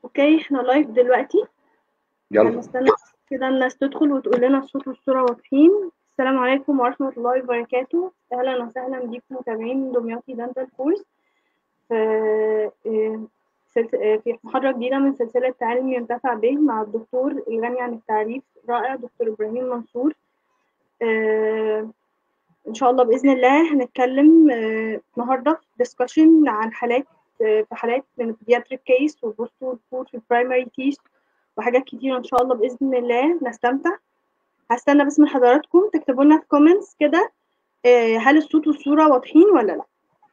اوكي احنا لايف دلوقتي يلا هنستنى كده الناس تدخل وتقول لنا الصوت والصورة واضحين السلام عليكم ورحمة الله وبركاته أهلا وسهلا بيكم متابعين دمياطي دانتال كورس في آه، سلس- آه، في محاضرة جديدة من سلسلة تعلم ينتفع به مع الدكتور الغني عن التعريف رائع دكتور إبراهيم منصور آه، إن شاء الله بإذن الله هنتكلم آه، النهاردة في discussion عن حالات آه، في حالات من البيدياتريك كيس والبوست والفود في البرايمري تيست وحاجات كتير إن شاء الله بإذن الله نستمتع هستنى بس من حضراتكم تكتبوا لنا في كومنتس كده آه، هل الصوت والصورة واضحين ولا لا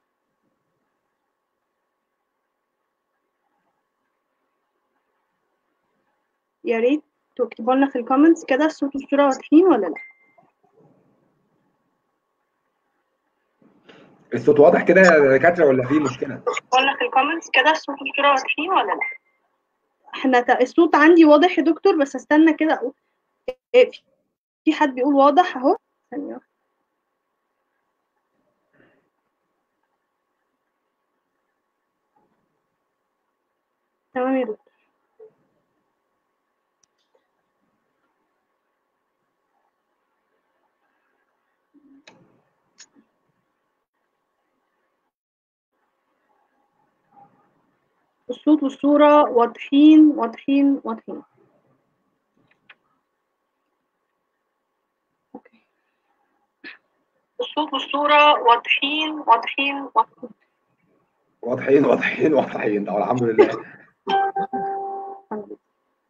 يا ريت تكتبوا لنا في الكومنتس كده الصوت والصورة واضحين ولا لا الصوت واضح كده يا دكاتره ولا في مشكله؟ ولا في الكومنتس كده الصوت والصورة واضحين ولا لا احنا ت- الصوت عندي واضح يا دكتور بس استنى كده أقول. إيه، في- في حد بيقول واضح اهو ثانية واحدة. تمام يا دكتور الصوت والصورة واضحين واضحين واضحين أوكي. الصوت والصورة واضحين واضحين واضحين واضحين واضحين واضحين طب الحمد لله الحمد لله.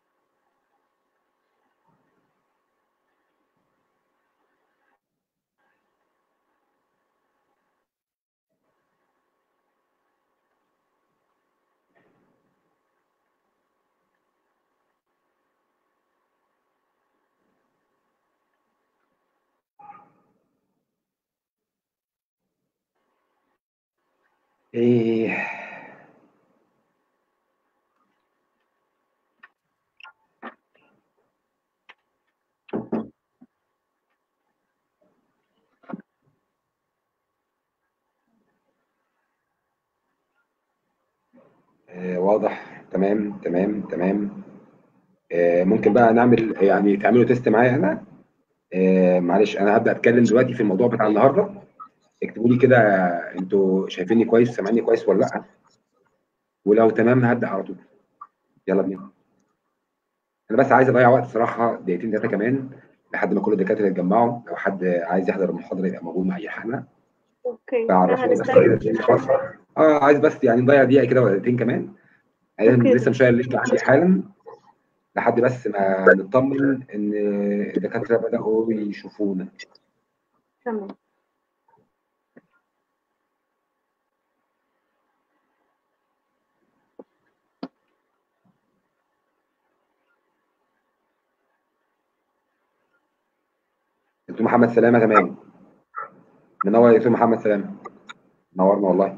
ايه آه واضح تمام تمام تمام آه ممكن بقى نعمل يعني تعملوا تيست معايا هنا آه معلش انا هبدا اتكلم دلوقتي في الموضوع بتاع النهارده اكتبوا لي كده انتوا شايفيني كويس سامعيني كويس ولا لا ولو تمام هبدا على طول يلا بينا انا بس عايز اضيع وقت صراحه دقيقتين ثلاثه كمان لحد ما كل الدكاتره يتجمعوا لو حد عايز يحضر المحاضره يبقى موجود مع اي حاجه اوكي فعرفوني بس هنستنى اه عايز بس يعني نضيع دقيقه كده ولا دقيقتين كمان يعني أوكي. لسه مشغل اللينك عندي حالا لحد بس ما نطمن ان الدكاتره بداوا يشوفونا تمام دكتور محمد سلامه تمام منور يا دكتور محمد سلامه نورنا والله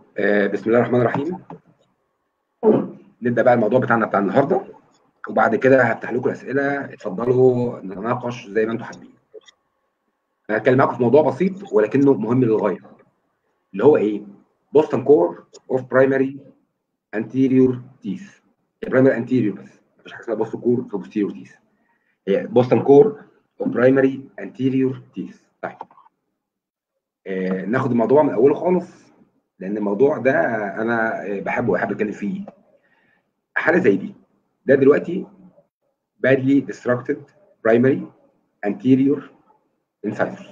آه بسم الله الرحمن الرحيم نبدا بقى الموضوع بتاعنا بتاع النهارده وبعد كده هفتح لكم الاسئله اتفضلوا نتناقش زي ما انتم حابين انا هتكلم معاكم في موضوع بسيط ولكنه مهم للغايه اللي هو ايه بوستن كور اوف برايمري انتيريور تيث برايمري انتيريور بس مفيش حاجه اسمها بوستن كور في بوستيريور تيث هي بوستن كور اوف برايمري انتيريور تيث طيب آه ناخد الموضوع من اوله خالص لان الموضوع ده انا بحبه وبحب اتكلم فيه حاله زي دي ده دلوقتي badly destructed primary anterior incisors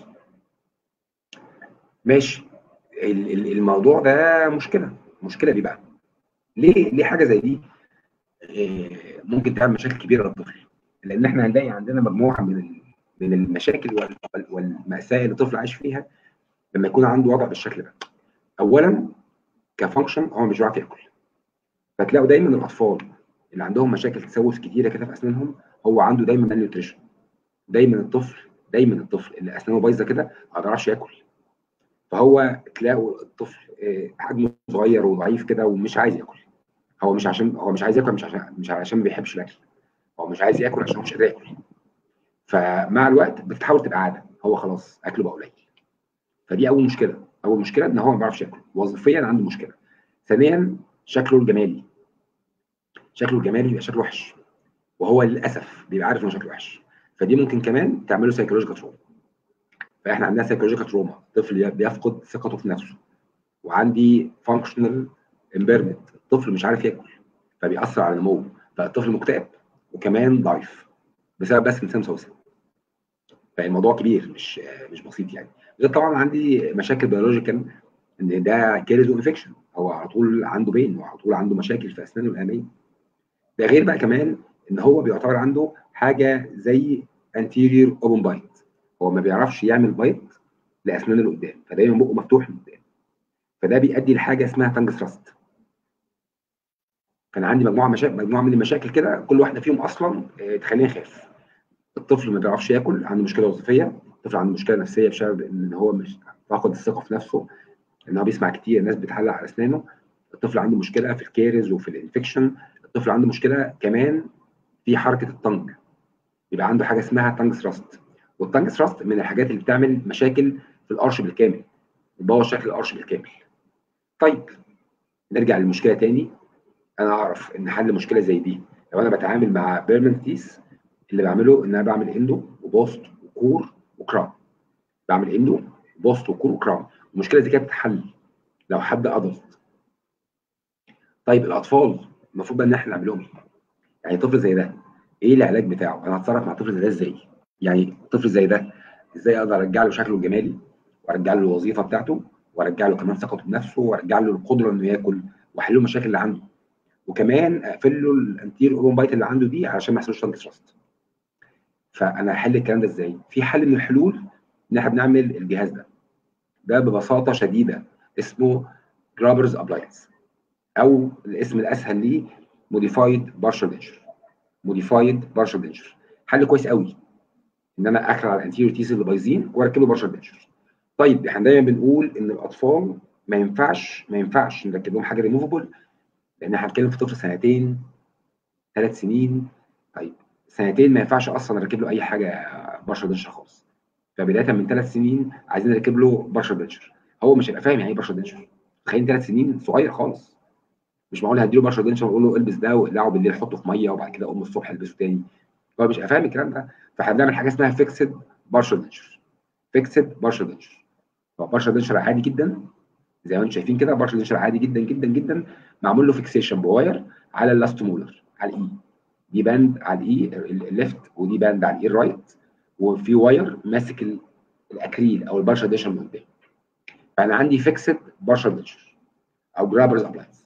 ماشي الموضوع ده مشكله مشكله ليه بقى ليه ليه حاجه زي دي ممكن تعمل مشاكل كبيره للطفل لان احنا هنلاقي عندنا مجموعه من من المشاكل والمأساة اللي الطفل عايش فيها لما يكون عنده وضع بالشكل ده اولا كفانكشن هو مش بيعرف ياكل فتلاقوا دايما الاطفال اللي عندهم مشاكل تسوس كتيره كده في اسنانهم هو عنده دايما مال نيوتريشن دايما الطفل دايما الطفل اللي اسنانه بايظه كده ما بيعرفش ياكل فهو تلاقوا الطفل حجمه صغير وضعيف كده ومش عايز ياكل هو مش عشان هو مش عايز ياكل مش عشان مش عشان ما بيحبش الاكل هو مش عايز ياكل عشان مش قادر ياكل فمع الوقت بتتحول تبقى عاده هو خلاص اكله بقى قليل فدي اول مشكله اول مشكله ان هو ما بيعرفش ياكل وظيفيا عنده مشكله ثانيا شكله الجمالي شكله الجمالي بيبقى شكله وحش وهو للاسف بيبقى عارف انه شكله وحش فدي ممكن كمان تعمله سايكولوجيكال تروما فاحنا عندنا سايكولوجيكال تروما طفل بيفقد ثقته في نفسه وعندي فانكشنال امبيرمنت الطفل مش عارف ياكل فبيأثر على نموه فالطفل مكتئب وكمان ضعيف بسبب بس انسان مسوسه فالموضوع كبير مش مش بسيط يعني غير طبعا عندي مشاكل بيولوجيكال ان ده كيرز انفكشن هو على طول عنده بين وعلى طول عنده مشاكل في اسنانه الاماميه ده غير بقى كمان ان هو بيعتبر عنده حاجه زي anterior open bite هو ما بيعرفش يعمل بايت لاسنانه اللي قدام فدايما بقه مفتوح من قدام فده بيؤدي لحاجه اسمها فانجس راست كان عندي مجموعه مشاكل مجموعه من المشاكل كده كل واحده فيهم اصلا تخليني اخاف الطفل ما بيعرفش ياكل عنده مشكله وظيفيه الطفل عنده مشكله نفسيه بسبب ان هو مش فاقد الثقه في نفسه ان هو بيسمع كتير الناس بتحلق على اسنانه الطفل عنده مشكله في الكيرز وفي الانفكشن الطفل عنده مشكله كمان في حركه الطنج يبقى عنده حاجه اسمها تانج ثراست والتانج ثراست من الحاجات اللي بتعمل مشاكل في القرش بالكامل بتبوظ شكل القرش بالكامل طيب نرجع للمشكله تاني انا اعرف ان حل مشكله زي دي لو انا بتعامل مع بيرمنتيس اللي بعمله ان انا بعمل اندو وبوست وكور وكرام بعمل اندو وبوست وكور وكرام المشكله دي كانت بتتحل لو حد ادلت طيب الاطفال المفروض بقى ان احنا نعمل لهم ايه؟ يعني طفل زي ده ايه العلاج بتاعه؟ انا هتصرف مع طفل زي ده ازاي؟ يعني طفل زي ده ازاي اقدر ارجع له شكله الجمالي وارجع له الوظيفه بتاعته وارجع له كمان ثقته بنفسه وارجع له القدره انه ياكل واحل له المشاكل اللي عنده وكمان اقفل له الانتير اوبن بايت اللي عنده دي علشان ما يحصلش تانك ثراست فانا هحل الكلام ده ازاي؟ في حل من الحلول ان احنا بنعمل الجهاز ده ده ببساطه شديده اسمه جرابرز ابلاينس او الاسم الاسهل ليه موديفايد بارشل دينشر موديفايد بارشل دينشر حل كويس قوي ان انا اخلع على الانتيريور تيز اللي بايظين واركب له بارشل دينشر طيب احنا دايما بنقول ان الاطفال ما ينفعش ما ينفعش نركب لهم حاجه ريموفبل لان احنا هنتكلم في طفل سنتين ثلاث سنين طيب سنتين ما ينفعش اصلا نركب له اي حاجه بارشل دينشر خالص فبدايه من ثلاث سنين عايزين نركب له بارشل دينشر هو مش هيبقى فاهم يعني ايه بارشل دينشر تخيل ثلاث سنين صغير خالص مش معقول هديله بارشل دينشر واقول له البس ده واقلعه بالليل حطه في ميه وبعد كده اقوم الصبح البسه تاني هو مش فاهم الكلام ده فاحنا بنعمل حاجه اسمها فيكسد بارشل دينشر فيكسد بارشل دينشر هو بارشل دينشر عادي جدا زي ما انتم شايفين كده بارشل دينشر عادي جدا جدا جدا معمول له فيكسيشن بواير على اللاست مولر على الاي دي باند على الاي الليفت ودي باند على الاي الرايت وفي واير ماسك الاكريل او البارشل دينشر من قدام فانا عندي فيكسد بارشل دينشر او جرابرز ابلاينس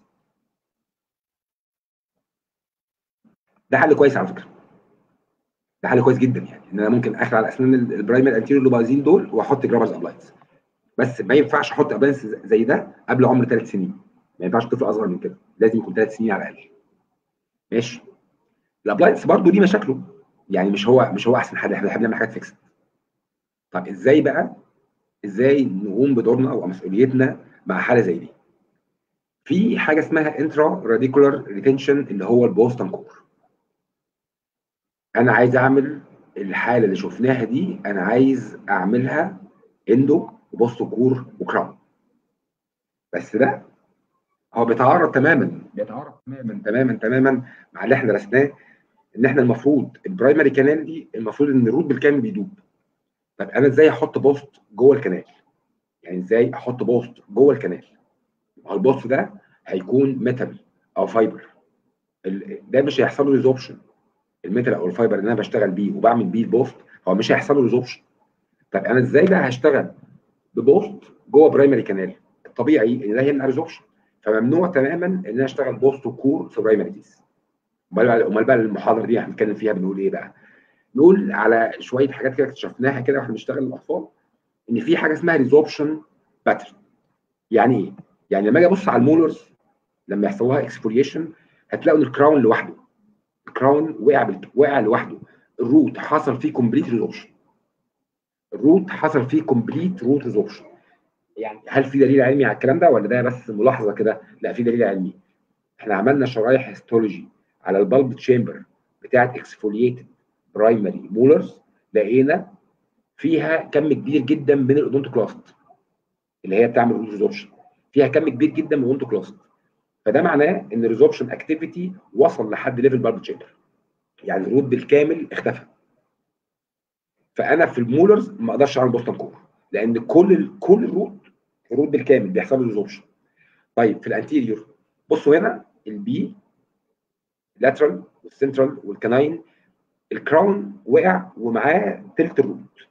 ده حل كويس على فكره ده حل كويس جدا يعني ان انا ممكن اخلع على اسنان البرايمر انتيريور اللي بايظين دول واحط جرابرز ابلاينس بس ما ينفعش احط ابلاينس زي ده قبل عمر ثلاث سنين ما ينفعش طفل اصغر من كده لازم يكون ثلاث سنين على الاقل ماشي الابلاينس برضه ليه مشاكله يعني مش هو مش هو احسن حاجه احنا بنعمل حاجات فيكس طب ازاي بقى ازاي نقوم بدورنا ومسؤوليتنا مع حاله زي دي في حاجه اسمها انترا راديكولار ريتنشن اللي هو البوستن كور انا عايز اعمل الحاله اللي شفناها دي انا عايز اعملها اندو وبوست كور وكراون بس ده هو بيتعارض تماما بيتعارض تماما تماما تماما مع اللي احنا درسناه ان احنا المفروض البرايمري كانال دي المفروض ان الروت بالكامل بيدوب طب انا ازاي احط بوست جوه الكنال يعني ازاي احط بوست جوه الكنال هو البوست ده هيكون ميتال او فايبر ده مش هيحصل له ريزوبشن الميتال او الفايبر اللي انا بشتغل بيه وبعمل بيه البوست هو مش هيحصل له ريزوبشن طب انا ازاي بقى هشتغل ببوست جوه برايمري كانال الطبيعي ان ده هيمنع ريزوبشن فممنوع تماما ان انا اشتغل بوست وكور في برايمريز امال بقى امال بقى المحاضره دي هنتكلم فيها بنقول ايه بقى؟ نقول على شويه حاجات كده اكتشفناها كده واحنا بنشتغل الاطفال ان في حاجه اسمها ريزوبشن باترن يعني ايه؟ يعني لما اجي ابص على المولرز لما يحصل لها اكسفوليشن هتلاقوا ان الكراون لوحده الكراون وقع بال... وقع لوحده الروت حصل فيه كومبليت ريزوبشن الروت حصل فيه كومبليت روت ريزوبشن يعني هل في دليل علمي على الكلام ده ولا ده بس ملاحظه كده؟ لا في دليل علمي احنا عملنا شرايح هيستولوجي على البلب تشامبر بتاعت اكسفولييتد برايمري مولرز لقينا فيها كم كبير جدا من الاودونتوكلاست اللي هي بتعمل روت ريزوبشن فيها كم كبير جدا من الاودونتوكلاست فده معناه ان الريزوبشن اكتيفيتي وصل لحد ليفل بلب تشامبر يعني الروت بالكامل اختفى فانا في المولرز ما اقدرش اعمل بوستن كور لان كل ال كل الروت الروت بالكامل بيحصل له ريزوبشن طيب في الانتيريور بصوا هنا البي لاترال والسنترال والكناين الكراون وقع ومعاه تلت الروت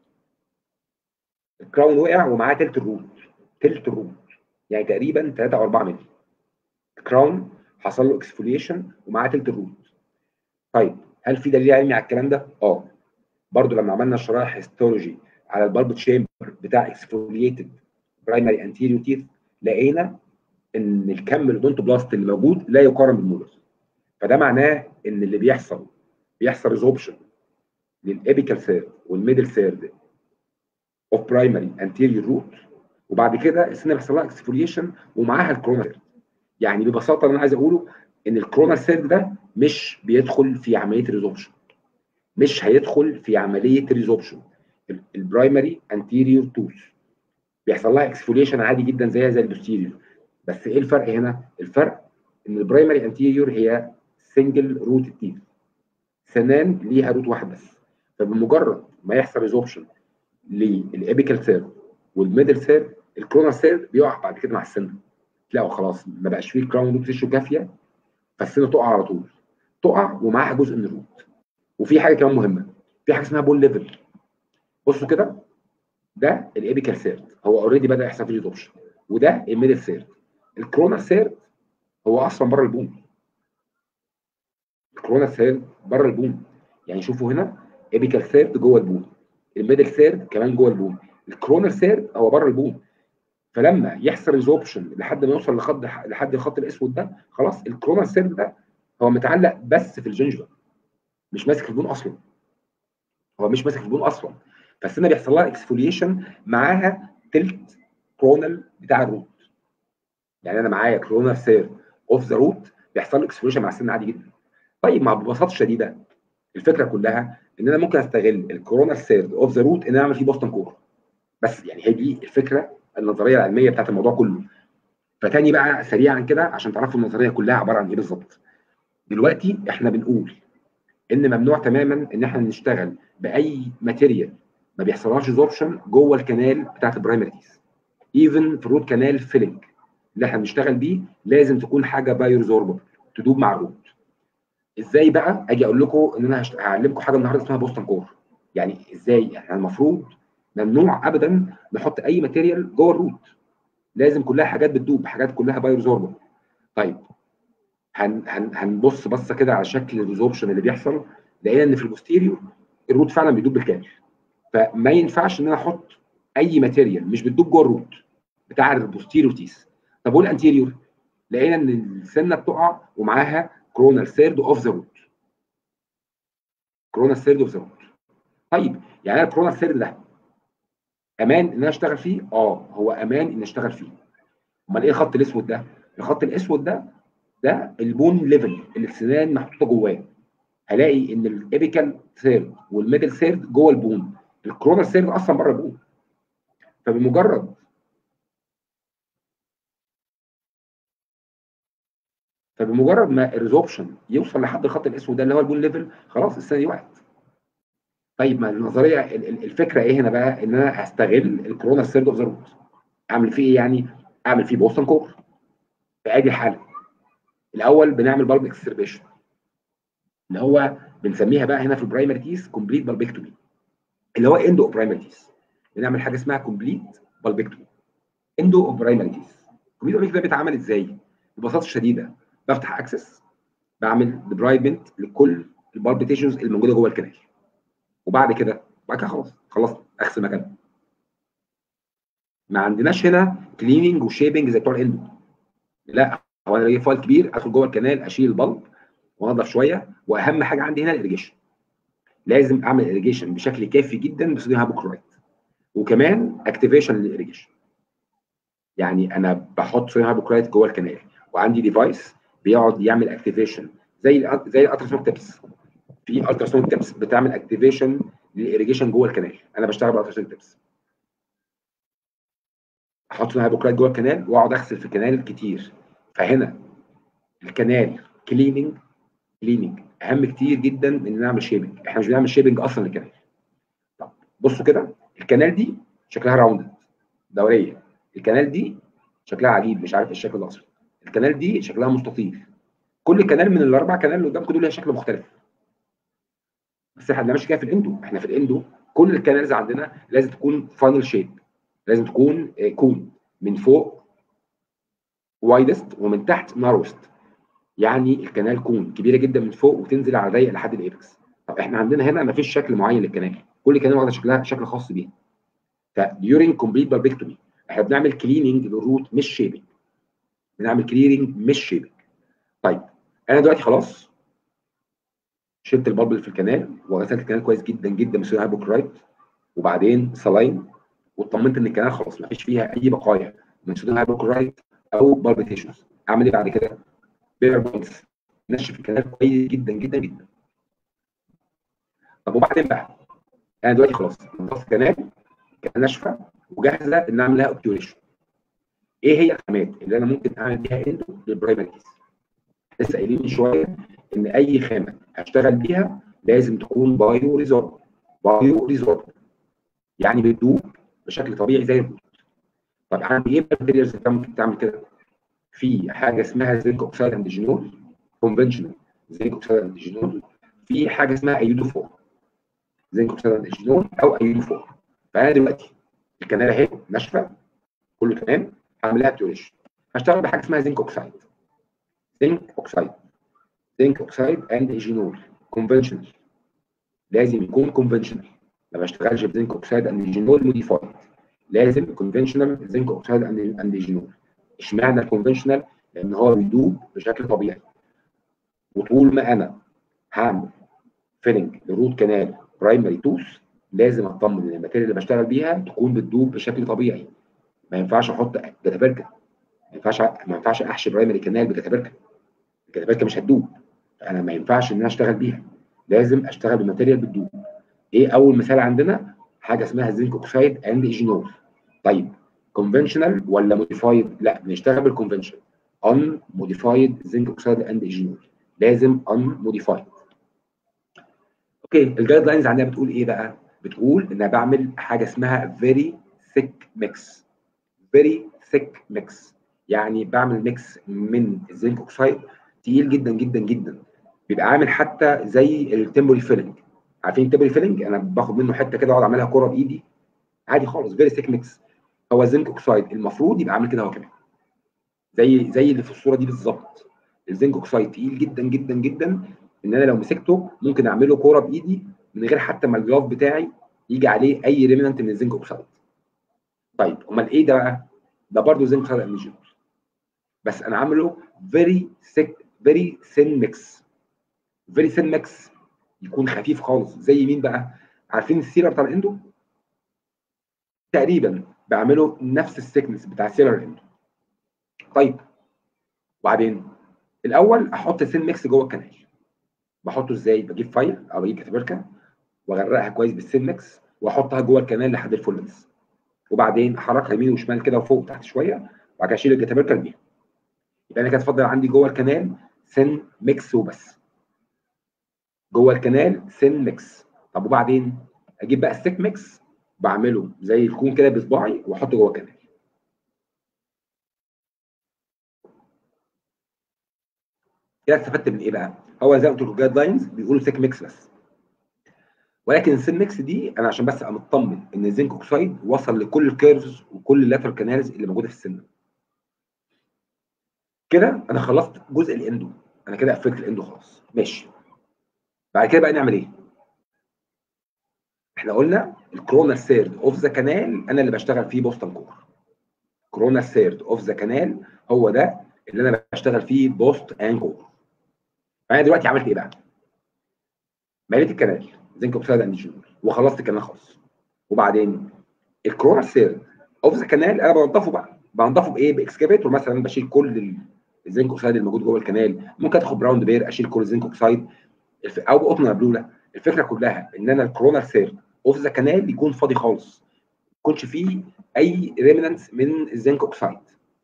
الكراون وقع ومعاه تلت الروت تلت الروت يعني تقريبا 3 او 4 مللي الكراون حصل له اكسفوليشن ومعاه تلت الروت طيب هل في دليل علمي على الكلام ده؟ اه برضو لما عملنا شرايح هيستولوجي على البلب تشامبر بتاع اكسفولييتد برايمري انتيريو تيث لقينا ان الكم الاودونتوبلاست اللي موجود لا يقارن بالمولر فده معناه ان اللي بيحصل بيحصل ريزوبشن للابيكال سيرد والميدل سيرد اوف برايمري انتيريور روت وبعد كده السنه بيحصل لها اكسفوليشن ومعاها الكورونا سيرد يعني ببساطه اللي انا عايز اقوله ان الكورونا سيرد ده مش بيدخل في عمليه ريزوبشن مش هيدخل في عمليه ريزوبشن البرايمري انتيريور توث بيحصل لها اكسفوليشن عادي جدا زيها زي البوستيريور بس ايه الفرق هنا؟ الفرق ان البرايمري انتيريور هي سنجل روت تيث سنان ليها روت واحد بس فبمجرد ما يحصل ريزوبشن للابيكال سيرد والميدل سيرد الكورونا سيرد بيقع بعد كده مع السن تلاقوا خلاص ما بقاش فيه كراون روت تيشو كافيه فالسنه تقع على طول تقع ومعاها جزء من الروت وفي حاجه كمان مهمه في حاجه اسمها بول ليفل بصوا كده ده الابيكال سيرد هو اوريدي بدا يحصل فيه ريزوبشن وده الميدل سيرد الكورونا سيرد هو اصلا بره البوم الكورونا سيرد بره البوم يعني شوفوا هنا ابيكال سيرد جوه البوم الميدل سيرد كمان جوه البوم الكورونا سيرد هو بره البوم فلما يحصل ريزوبشن لحد ما يوصل لخط لحد الخط الاسود ده خلاص الكورونا سيرد ده هو متعلق بس في الجنجبه مش ماسك البون اصلا هو مش ماسك البون اصلا فالسنه بيحصل لها اكسفوليشن معاها تلت كرونال بتاع الروت يعني انا معايا كرونال سير اوف ذا روت بيحصل له اكسفوليشن مع السن عادي جدا طيب مع ببساطه شديده الفكره كلها ان انا ممكن استغل الكورونا سيرد اوف ذا روت ان انا اعمل فيه بوستن كور بس يعني هي دي الفكره النظريه العلميه بتاعت الموضوع كله فتاني بقى سريعا كده عشان تعرفوا النظريه كلها عباره عن ايه بالظبط دلوقتي احنا بنقول ان ممنوع تماما ان احنا نشتغل باي ماتيريال ما بيحصلهاش ريزوربشن جوه الكنال بتاعت البرايمريز ايفن في الروت كانال فيلنج اللي احنا بنشتغل بيه لازم تكون حاجه بايو ريزوربل تدوب مع الروت ازاي بقى اجي اقول لكم ان انا هعلمكم حاجه النهارده اسمها بوستن كور يعني ازاي احنا المفروض ممنوع ابدا نحط اي ماتيريال جوه الروت لازم كلها حاجات بتدوب حاجات كلها بايو ريزوربل طيب هن هن هنبص بصه كده على شكل الريزوربشن اللي بيحصل لقينا ان في البوستيريور الروت فعلا بيدوب بالكامل فما ينفعش ان انا احط اي ماتيريال مش بتدوب جوه الروت بتاع البوستيريور تيس طب والانتيريور لقينا ان السنه بتقع ومعاها كرونال سيرد اوف ذا روت كرونال سيرد اوف ذا روت طيب يعني انا الكرونال سيرد ده امان ان انا اشتغل فيه اه هو امان ان اشتغل فيه امال ايه الخط الاسود ده الخط الاسود ده ده البون ليفل اللي السنان محطوطه جواه هلاقي ان الابيكال سيرد والميدل سيرد جوه البون الكورونا سيرد اصلا بره البون فبمجرد فبمجرد ما الريزوبشن يوصل لحد الخط الاسود ده اللي هو البون ليفل خلاص السنه دي وقعت طيب ما النظريه الفكره ايه هنا بقى ان انا هستغل الكورونا سيرد اوف ذا روت اعمل فيه ايه يعني اعمل فيه بوستن كور في ادي الحاله الاول بنعمل بالب اكستربيشن اللي هو بنسميها بقى هنا في البرايمري تيس كومبليت بالبكتومي اللي هو اندو اوف برايمري تيس بنعمل حاجه اسمها كومبليت بالبكتومي اندو اوف برايمري تيس كومبليت بالبكتومي ده بيتعمل ازاي؟ ببساطه شديده بفتح اكسس بعمل ديبرايفمنت لكل البالبيتيشنز اللي موجوده جوه الكنال وبعد كده بعد كده خلاص خلصت اغسل مكانها ما عندناش هنا كليننج وشيبنج زي بتوع الاندو لا هو انا جايب فايل كبير ادخل جوه الكنال اشيل البلب وانضف شويه واهم حاجه عندي هنا الاريجيشن لازم اعمل اريجيشن بشكل كافي جدا بصوديوم هايبوكلورايد وكمان اكتيفيشن للاريجيشن يعني انا بحط صوديوم هايبوكلورايد جوه الكنال وعندي ديفايس بيقعد يعمل اكتيفيشن زي زي الالتراسونيك تيبس في التراسونيك تيبس بتعمل اكتيفيشن للاريجيشن جوه الكنال انا بشتغل بالالتراسونيك تيبس احط صوديوم هايبوكلورايد جوه الكنال واقعد اغسل في الكنال كتير فهنا الكنال كليننج كليننج اهم كتير جدا من نعمل شيبنج احنا مش بنعمل شيبنج اصلا للكنال طب بصوا كده الكنال دي شكلها راوندد دوريه الكنال دي شكلها عجيب مش عارف الشكل الاصلي الكنال دي شكلها مستطيل كل كنال من الاربع كنال اللي قدامكم دول ليها شكل مختلف بس احنا مش كده في الاندو احنا في الاندو كل الكنالز عندنا لازم تكون فانل شيب لازم تكون كون من فوق وايدست ومن تحت ناروست يعني الكنال كون كبيره جدا من فوق وتنزل على ضيق لحد الايبكس طب احنا عندنا هنا ما فيش شكل معين للكنال كل كنال واخده شكلها شكل خاص بيها فديورنج كومبليت باربكتومي احنا بنعمل كليننج للروت مش شيبنج بنعمل كليرنج مش شيبنج طيب انا دلوقتي خلاص شلت البلب اللي في الكنال وغسلت الكنال كويس جدا جدا بصوديوم هايبوكلايت وبعدين سلاين واطمنت ان الكنال خلاص ما فيش فيها اي بقايا من صوديوم هايبوكلايت او بالبيتيشنز اعمل ايه بعد كده؟ بير بوينتس نشف الكنال كويس جدا جدا جدا طب وبعدين بقى انا دلوقتي خلاص نضفت الكنال كانت ناشفه وجاهزه ان اعمل لها اوبتيوريشن ايه هي الخامات اللي انا ممكن اعمل بيها اندو للبرايمري كيس لسه قايلين من شويه ان اي خامه هشتغل بيها لازم تكون بايو ريزورب بايو ريزورب يعني بتدوب بشكل طبيعي زي البوت طب عندي ايه ماتيريالز ممكن تعمل كده في حاجه اسمها زنك اوكسيد اند جينول كونفنشنال زنك اوكسيد اند جينول في حاجه اسمها ايودو 4 زنك اوكسيد اند جينول او ايودو 4 فانا دلوقتي الكنال اهي ناشفه كله تمام هعمل لها بيوريشن هشتغل بحاجه اسمها زنك اوكسيد زنك اوكسيد زنك اوكسيد اند ايجينول كونفنشنال لازم يكون كونفنشنال ما بشتغلش بزنك اوكسيد اند ايجينول موديفايد لازم كونفنشنال زنك اوكسيد اند ايجينول اشمعنى الكونفنشنال؟ لان هو بيدوب بشكل طبيعي وطول ما انا هعمل فيلنج لروت كانال برايمري توث لازم اطمن ان الماتيريال اللي بشتغل بيها تكون بتدوب بشكل طبيعي ما ينفعش احط جتابركه ما ينفعش ما ينفعش احشي برايمري كانال بجتابركه الجتابركه مش هتدوب انا ما ينفعش ان انا اشتغل بيها لازم اشتغل بماتيريال بتدوب ايه اول مثال عندنا حاجه اسمها زنك اوكسايد اند ايجينول طيب كونفنشنال ولا موديفايد لا بنشتغل بالكونفنشن ان موديفايد زنك اوكسايد اند ايجينول لازم ان موديفايد اوكي الجايد لاينز عندنا بتقول ايه بقى بتقول ان انا بعمل حاجه اسمها فيري ثيك ميكس فيري ثيك ميكس يعني بعمل ميكس من الزنك اوكسايد تقيل جدا جدا جدا بيبقى عامل حتى زي التمبوري فيلنج عارفين التمبوري فيلنج انا باخد منه حته كده واقعد اعملها كوره بايدي عادي خالص فيري ثيك ميكس هو الزنك اوكسايد المفروض يبقى عامل كده هو كمان زي زي اللي في الصوره دي بالظبط الزنك اوكسايد تقيل جدا جدا جدا ان انا لو مسكته ممكن اعمله كوره بايدي من غير حتى ما الجلاف بتاعي يجي عليه اي ريمننت من الزنك اوكسايد طيب امال ايه ده بقى ده برضه زنك اوكسايد انجينول بس انا عامله فيري ثيك فيري ثين ميكس فيري ثين ميكس يكون خفيف خالص زي مين بقى عارفين السيرة بتاع الاندو تقريبا بعمله نفس السيكنس بتاع سيلر الاندو طيب وبعدين الاول احط سين ميكس جوه الكنال بحطه ازاي بجيب فايل او بجيب كتابركه واغرقها كويس بالسين ميكس واحطها جوه الكنال لحد الفولنس وبعدين احركها يمين وشمال كده وفوق وتحت شويه وبعد كده اشيل الكتابركه ارميها يبقى انا كده اتفضل عندي جوه الكنال سن ميكس وبس جوه الكنال سن ميكس طب وبعدين اجيب بقى السيك ميكس بعمله زي الكون كده بصباعي واحطه جوه الكنال كده استفدت من ايه بقى؟ هو زي ما قلت لكم جايد لاينز بيقولوا سيك ميكس بس ولكن السين ميكس دي انا عشان بس ابقى مطمن ان الزنك اوكسايد وصل لكل الكيرفز وكل اللاترال كانالز اللي موجوده في السن كده انا خلصت جزء الاندو انا كده قفلت الاندو خلاص ماشي بعد كده بقى نعمل ايه؟ احنا قلنا الكورونا سيرد اوف ذا كانال انا اللي بشتغل فيه بوستن كور كورونا سيرد اوف ذا كانال هو ده اللي انا بشتغل فيه بوست ان كور فانا دلوقتي عملت ايه بقى؟ مليت الكنال زنك اوكسيد اند جول وخلصت الكنال خالص وبعدين الكورونا سيرد اوف ذا كانال انا بنضفه بقى بنضفه بايه؟ باكسكافيتور مثلا بشيل كل الزنك اوكسيد الموجود جوه الكنال ممكن ادخل براوند بير اشيل كل الزنك اوكسيد او بقطن مبلوله الفكره كلها ان انا الكورونا سيرد اوف ذا كانال يكون فاضي خالص ما يكونش فيه اي ريمننس من الزنك اوكسيد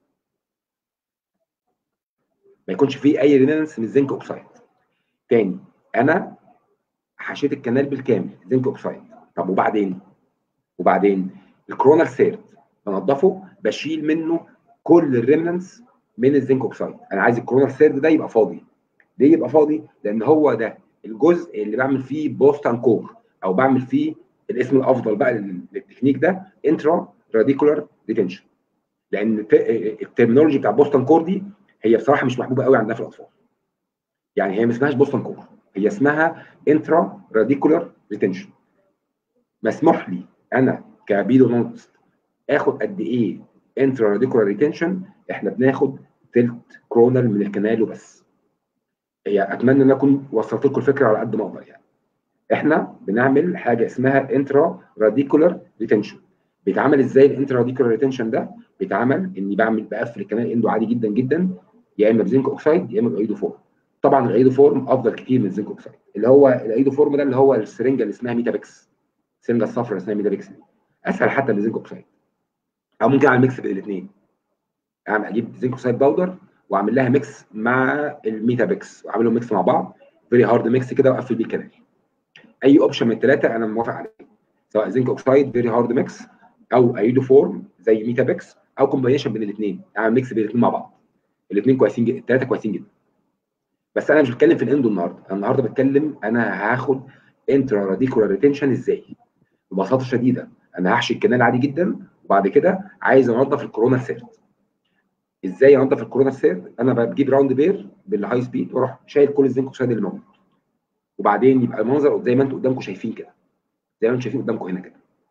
ما يكونش فيه اي ريمننس من الزنك اوكسيد تاني انا حشيت الكنال بالكامل زنك اوكسيد طب وبعدين وبعدين الكرونال سيرد بنضفه بشيل منه كل الريمننس من الزنك اوكسيد انا عايز الكرونال سيرد ده يبقى فاضي ليه يبقى فاضي لان هو ده الجزء اللي بعمل فيه بوستان كور او بعمل فيه الاسم الافضل بقى للتكنيك ده انترا راديكولار ريتنشن لان الترمينولوجي بتاع بوستان كور دي هي بصراحه مش محبوبه قوي عندنا في الاطفال يعني هي ما اسمهاش بوستون كور هي اسمها انترا راديكولار ريتنشن مسموح لي انا كبيدونوتست اخد قد ايه انترا راديكولار ريتنشن احنا بناخد تلت كرونال من الكنال وبس هي اتمنى ان اكون وصلت لكم الفكره على قد ما اقدر يعني احنا بنعمل حاجه اسمها انترا راديكولار ريتنشن بيتعمل ازاي الانترا راديكولار ريتنشن ده بيتعمل اني بعمل بقفل الكنال اندو عادي جدا جدا يا اما بزنك اوكسايد يا اما بايدو فورم طبعا الايدو فورم افضل كتير من الزنك اوكسايد اللي هو الايدو فورم ده اللي هو السرنجه اللي اسمها ميتابكس السرنجه الصفراء اللي اسمها ميتابكس دي اسهل حتى من الزنك اوكسايد او ممكن اعمل ميكس بين الاثنين اعمل اجيب زنك اوكسايد باودر واعمل لها ميكس مع الميتابكس واعملهم ميكس مع بعض فيري هارد ميكس كده واقفل بيه الكنال اي اوبشن من الثلاثه انا موافق عليه سواء زنك اوكسايد فيري هارد ميكس او ايدو فورم زي ميتابكس او كومبينيشن بين الاثنين اعمل ميكس بين الاثنين مع بعض الاثنين كويسين جدا الثلاثه كويسين جدا بس انا مش بتكلم في الاندو النهارده انا النهارده بتكلم انا هاخد انترا راديكولار ريتنشن ازاي ببساطه شديده انا هحشي الكنال عادي جدا وبعد كده عايز انضف الكورونا سيرت ازاي انضف الكورونا سيرت انا بجيب راوند بير بالهاي سبيد واروح شايل كل الزنك اوكسيد اللي موجود وبعدين يبقى المنظر زي ما انتم قدامكم شايفين كده زي ما انتم شايفين قدامكم هنا كده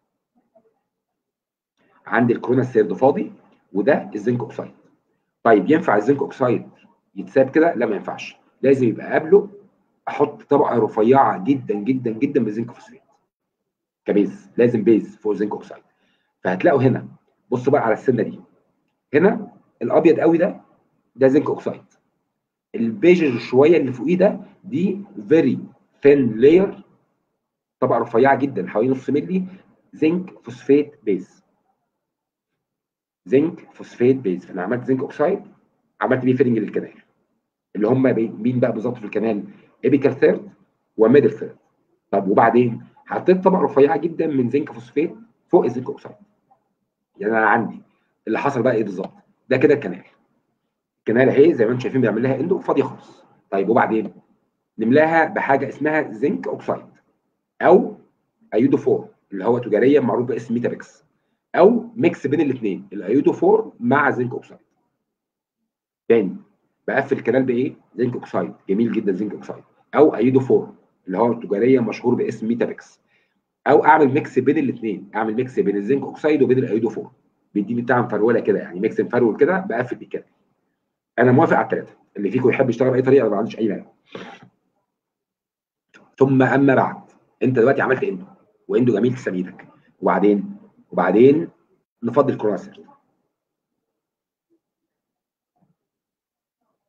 عندي الكورونا سيرد فاضي وده الزنك اوكسيد طيب ينفع الزنك اوكسيد يتساب كده لا ما ينفعش لازم يبقى قبله احط طبقه رفيعه جدا جدا جدا من الزنك فوسفات كبيز لازم بيز فوق الزنك اوكسيد فهتلاقوا هنا بصوا بقى على السنه دي هنا الابيض قوي ده ده زنك اوكسيد البيج شويه اللي فوقيه ده دي فيري ثين لاير طبقه رفيعه جدا حوالي نص مللي زنك فوسفات بيز زنك فوسفات بيز فانا عملت زنك اوكسيد عملت بيه فيلنج للكنال اللي هم مين بقى بالظبط في الكنال ايبيكال ثيرد وميدل ثيرد طب وبعدين حطيت طبقه رفيعه جدا من زنك فوسفات فوق الزنك اوكسيد يعني انا عندي اللي حصل بقى ايه بالظبط ده كده الكنال الكنال اهي زي ما انتم شايفين بيعمل لها اندو فاضيه خالص طيب وبعدين نملاها بحاجه اسمها زنك اوكسيد او ايودوفور اللي هو تجاريا معروف باسم ميتابكس او ميكس بين الاثنين الايودوفور مع زنك اوكسيد تاني بقفل الكنال بايه؟ زنك اوكسيد جميل جدا زنك اوكسيد او ايودوفور اللي هو تجاريا مشهور باسم ميتابكس او اعمل ميكس بين الاثنين اعمل ميكس بين الزنك اوكسيد وبين الايودوفور بيديني بتاع مفروله كده يعني ميكس مفرول كده بقفل بيه كده انا موافق على الثلاثه اللي فيكم يحب يشتغل باي طريقه ما عنديش اي مانع ثم اما بعد انت دلوقتي عملت اندو واندو جميل تسلم ايدك وبعدين وبعدين نفضل الكورونا سيرت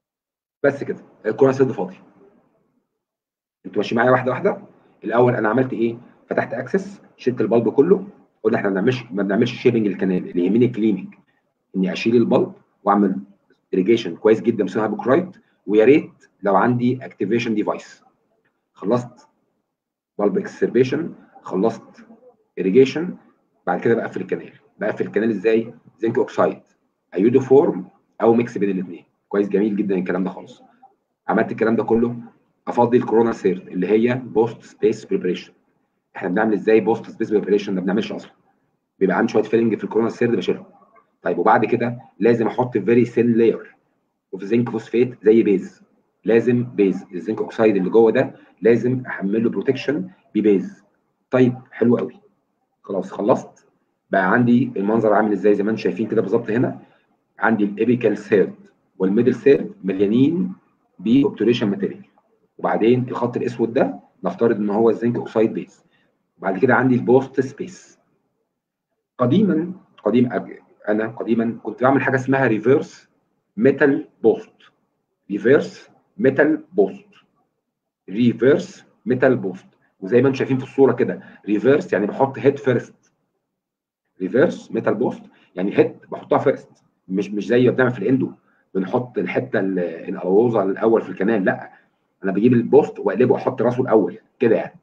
بس كده الكورونا سيرد فاضي انتوا ماشيين معايا واحده واحده الاول انا عملت ايه فتحت اكسس شلت البلب كله قلنا احنا ما بنعملش ما بنعملش شيبنج الكنال اللي يهمني كليننج اني اشيل البلب واعمل irrigation كويس جدا بسبب هايبوكرايت ويا ريت لو عندي اكتيفيشن ديفايس خلصت بلب اكسربيشن خلصت irrigation بعد كده بقفل الكنال بقفل الكنال ازاي زنك اوكسايد ايودو فورم او ميكس بين الاثنين كويس جميل جدا الكلام ده خالص عملت الكلام ده كله افضي الكورونا سيرت اللي هي بوست سبيس بريبريشن احنا بنعمل ازاي بوست سبيس بريبريشن ما بنعملش اصلا بيبقى عندي شويه فيلنج في الكورونا سيرت بشيلهم طيب وبعد كده لازم احط فيري سين لاير وفي زنك فوسفيت زي بيز لازم بيز الزنك اوكسايد اللي جوه ده لازم احمل له بروتكشن ببيز طيب حلو قوي خلاص خلصت بقى عندي المنظر عامل ازاي زي ما انتم شايفين كده بالظبط هنا عندي الابيكال سيرد والميدل سيرد مليانين باوبتوريشن ماتيريال وبعدين الخط الاسود ده نفترض ان هو الزنك اوكسايد بيز وبعد كده عندي البوست سبيس قديما قديم انا قديما كنت بعمل حاجه اسمها ريفيرس ميتال بوست ريفيرس ميتال بوست ريفيرس ميتال بوست وزي ما انتم شايفين في الصوره كده ريفيرس يعني بحط هيد فيرست ريفيرس ميتال بوست يعني هيد بحطها فيرست مش مش زي ما بنعمل في الاندو بنحط الحته الالوزه الاول في الكنال لا انا بجيب البوست واقلبه واحط راسه الاول كده يعني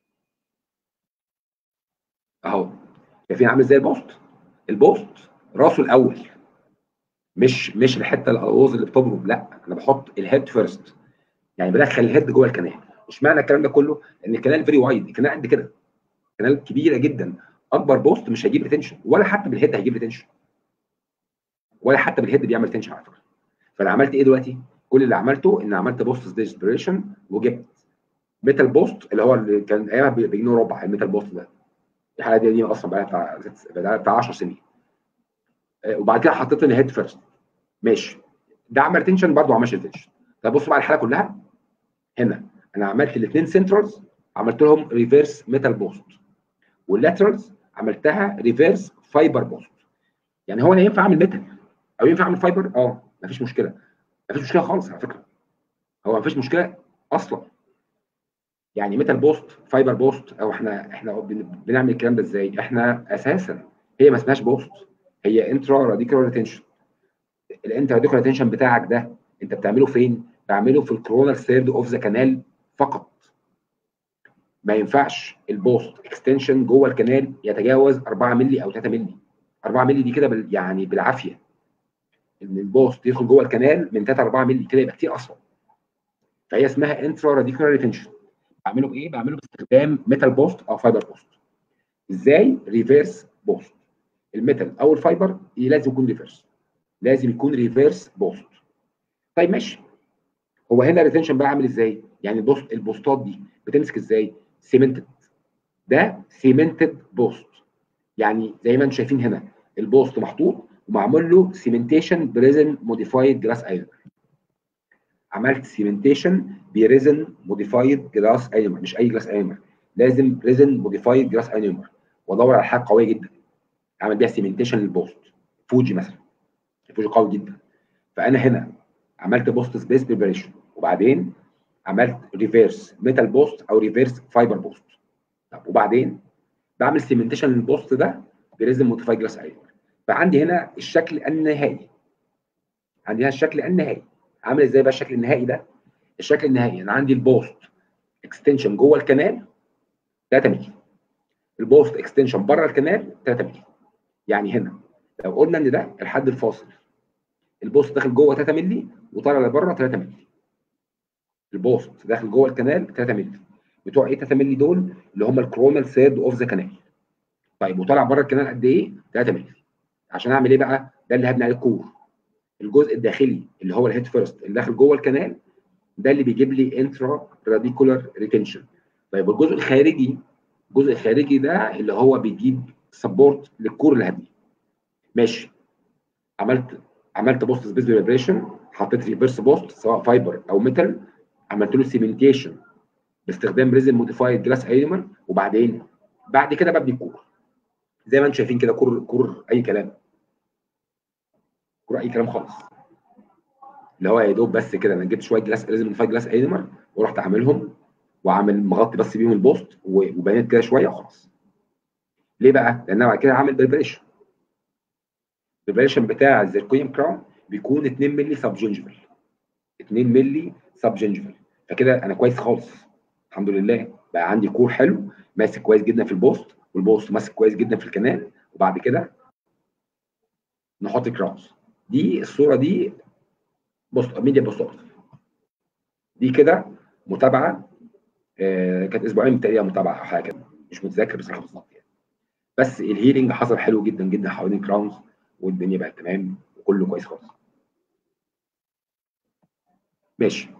اهو شايفين عامل زي البوست البوست راسه الاول مش مش الحته الالوز اللي بتضرب لا انا بحط الهيد فيرست يعني بدخل الهيد جوه الكنال مش معنى الكلام ده كله ان الكنال فيري وايد الكنال قد كده كنال كبيره جدا اكبر بوست مش هيجيب ريتنشن ولا حتى بالهيد هيجيب ريتنشن ولا حتى بالهيد بيعمل تنشن على فكره فانا عملت ايه دلوقتي كل اللي عملته ان عملت بوست ديسبريشن وجبت ميتال بوست اللي هو اللي كان ايامها بجنيه ربع الميتال بوست ده الحاله دي قديمه اصلا بقى بتاع بقى بتاع 10 سنين وبعد كده حطيت الهيد فيرست ماشي ده عمل تنشن برضه ما عملش تنشن طب بصوا بقى الحاله كلها هنا انا عملت الاثنين سنترالز عملت لهم ريفيرس ميتال بوست واللاترالز عملتها ريفيرس فايبر بوست يعني هو انا ينفع اعمل ميتال او ينفع اعمل فايبر اه مفيش مشكله مفيش مشكله خالص على فكره هو مفيش مشكله اصلا يعني ميتال بوست فايبر بوست او احنا احنا بنعمل الكلام ده ازاي احنا اساسا هي ما اسمهاش بوست هي انترا راديكال ريتنشن الانترا راديكال ريتنشن بتاعك ده انت بتعمله فين بعمله في الكورونال سيرد اوف ذا كانال فقط ما ينفعش البوست اكستنشن جوه الكنال يتجاوز 4 مللي او 3 مللي 4 مللي دي كده بال يعني بالعافيه ان البوست يدخل جوه الكنال من 3 4 مللي كده يبقى كتير اصلا فهي اسمها انترا راديكال ريتنشن بعمله بايه؟ بعمله باستخدام ميتال بوست او فايبر بوست ازاي؟ ريفيرس بوست الميتال او الفايبر لازم يكون ريفيرس لازم يكون ريفيرس بوست طيب ماشي هو هنا الريتنشن بقى عامل ازاي؟ يعني البوست البوستات دي بتمسك ازاي؟ سيمنتد ده سيمنتد بوست يعني زي ما انتم شايفين هنا البوست محطوط ومعمول له سيمنتيشن بريزن موديفايد جلاس ايونر عملت سيمنتيشن بريزن موديفايد جلاس ايونر مش اي جلاس ايونر لازم ريزن موديفايد جلاس ايونر وادور على حاجه قويه جدا اعمل بيها سيمنتيشن للبوست فوجي مثلا فوجي قوي جدا فانا هنا عملت بوست سبيس بريبريشن وبعدين عملت ريفيرس ميتال بوست او ريفيرس فايبر بوست طب وبعدين بعمل سيمنتيشن للبوست ده بريزن موديفايد جلاس ايونر فعندي هنا الشكل النهائي عندي هنا الشكل النهائي عامل ازاي بقى الشكل النهائي ده الشكل النهائي انا عندي البوست اكستنشن جوه الكنال 3 مللي البوست اكستنشن بره الكنال 3 مللي يعني هنا لو قلنا ان ده الحد الفاصل البوست داخل جوه 3 مللي وطالع لبره 3 مللي البوست داخل جوه الكنال 3 مللي بتوع ايه 3 مللي دول اللي هم الكرونال سيرد اوف ذا كنال طيب وطالع بره الكنال قد ايه 3 مللي عشان اعمل ايه بقى ده اللي هبني عليه الكور الجزء الداخلي اللي هو الهيد فيرست اللي داخل جوه الكنال ده اللي بيجيب لي انترا راديكولار ريتنشن طيب الجزء الخارجي الجزء الخارجي ده اللي هو بيجيب سبورت للكور اللي هبنيه ماشي عملت عملت بوست سبيس فيبريشن حطيت ريفرس بوست سواء فايبر او ميتال عملت له سيمنتيشن باستخدام ريزن موديفايد جلاس ايمر وبعدين بعد كده ببني الكور زي ما انتم شايفين كده كور كور اي كلام كور اي كلام خالص اللي هو يا دوب بس كده انا جبت شويه جلاس لازم فايف جلاس اينمر ورحت عاملهم وعامل مغطي بس بيهم البوست وبينت كده شويه وخلاص ليه بقى؟ لان انا بعد كده هعمل بريبريشن البريبريشن بتاع الزيركونيوم كراون بيكون 2 مللي سب جنجفل 2 مللي سب جنجفل فكده انا كويس خالص الحمد لله بقى عندي كور حلو ماسك كويس جدا في البوست والبوست ماسك كويس جدا في الكنال وبعد كده نحط كراونز دي الصوره دي بوست ميديا بوست دي كده متابعه آه كانت اسبوعين تقريبا متابعه او حاجه كده مش متذكر بصراحه بالظبط يعني بس الهيلينج حصل حلو جدا جدا حوالين كراونز والدنيا بقت تمام وكله كويس خالص ماشي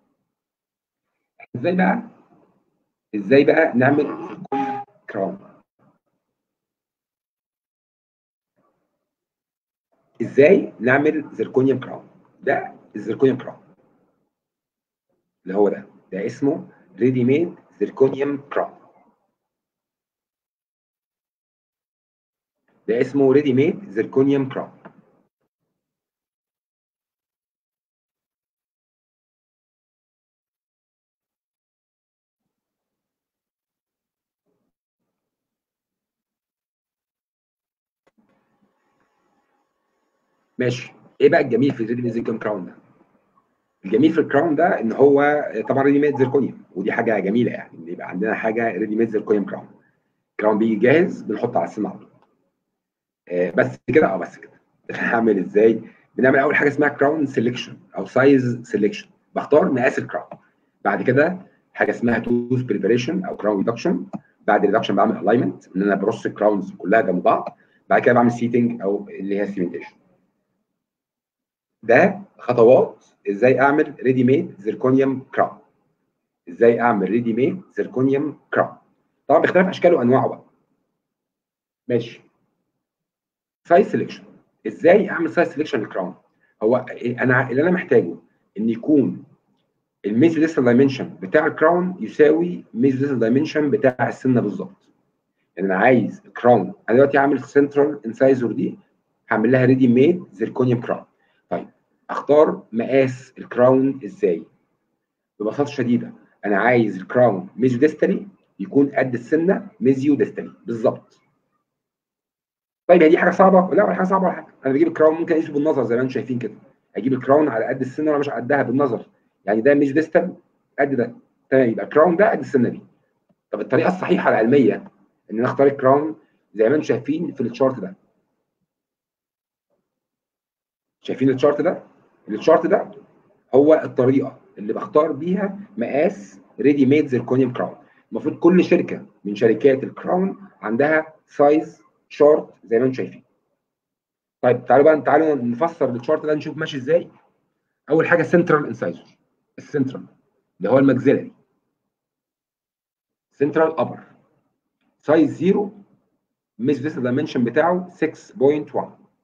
ازاي بقى ازاي بقى نعمل كراون ازاي نعمل زركونيوم كراون ده الزركونيوم كراون اللي هو ده ده اسمه ريدي ميد زركونيوم كراون ده اسمه ريدي ميد زركونيوم كراون ماشي ايه بقى الجميل في الريدي ميد زركونيوم كراون ده الجميل في الكراون ده ان هو طبعا ريدي ميد زركونيوم ودي حاجه جميله يعني ان يبقى عندنا حاجه ريدي ميد زركونيوم كراون كراون بيجي جاهز بنحطه على السن على طول آه بس كده اه بس كده هعمل ازاي بنعمل اول حاجه اسمها كراون سيلكشن او سايز سيلكشن بختار مقاس الكراون بعد كده حاجه اسمها توث بريبريشن او كراون ريدكشن بعد الريدكشن بعمل الاينمنت ان انا برص الكراونز كلها جنب بعض بعد كده بعمل سيتنج او اللي هي سيمنتيشن ده خطوات ازاي اعمل ريدي ميد زيركونيوم كراون ازاي اعمل ريدي ميد زيركونيوم كراون طبعا باختلاف اشكاله وانواعه بقى ماشي سايز سيلكشن ازاي اعمل سايز سيلكشن للكراون هو انا اللي انا محتاجه ان يكون الميزو ديستال دايمنشن بتاع الكراون يساوي ميزو ديستال دايمنشن بتاع السنه بالظبط يعني انا عايز الكراون انا دلوقتي هعمل سنترال انسايزور دي هعمل لها ريدي ميد زيركونيوم كراون طيب اختار مقاس الكراون ازاي ببساطه شديده انا عايز الكراون ميزو ديستالي يكون قد السنه ميزيو ديستالي بالظبط طيب هي دي حاجه صعبه لا ولا حاجه صعبه ولا حاجه انا بجيب الكراون ممكن اقيسه بالنظر زي ما انتم شايفين كده اجيب الكراون على قد السنه ولا مش قدها بالنظر يعني ده ميزو ديستال قد ده تمام يبقى الكراون ده قد السنه دي طب الطريقه الصحيحه العلميه ان انا اختار الكراون زي ما انتم شايفين في التشارت ده شايفين التشارت ده التشارت ده هو الطريقه اللي بختار بيها مقاس ريدي ميد زيركونيوم كراون المفروض كل شركه من شركات الكراون عندها سايز شارت زي ما انتم شايفين طيب تعالوا بقى تعالوا نفسر الشارت ده نشوف ماشي ازاي اول حاجه سنترال انسايزر السنترال اللي هو الماكسيلري سنترال ابر سايز 0 مش لسه الدايمنشن بتاعه 6.1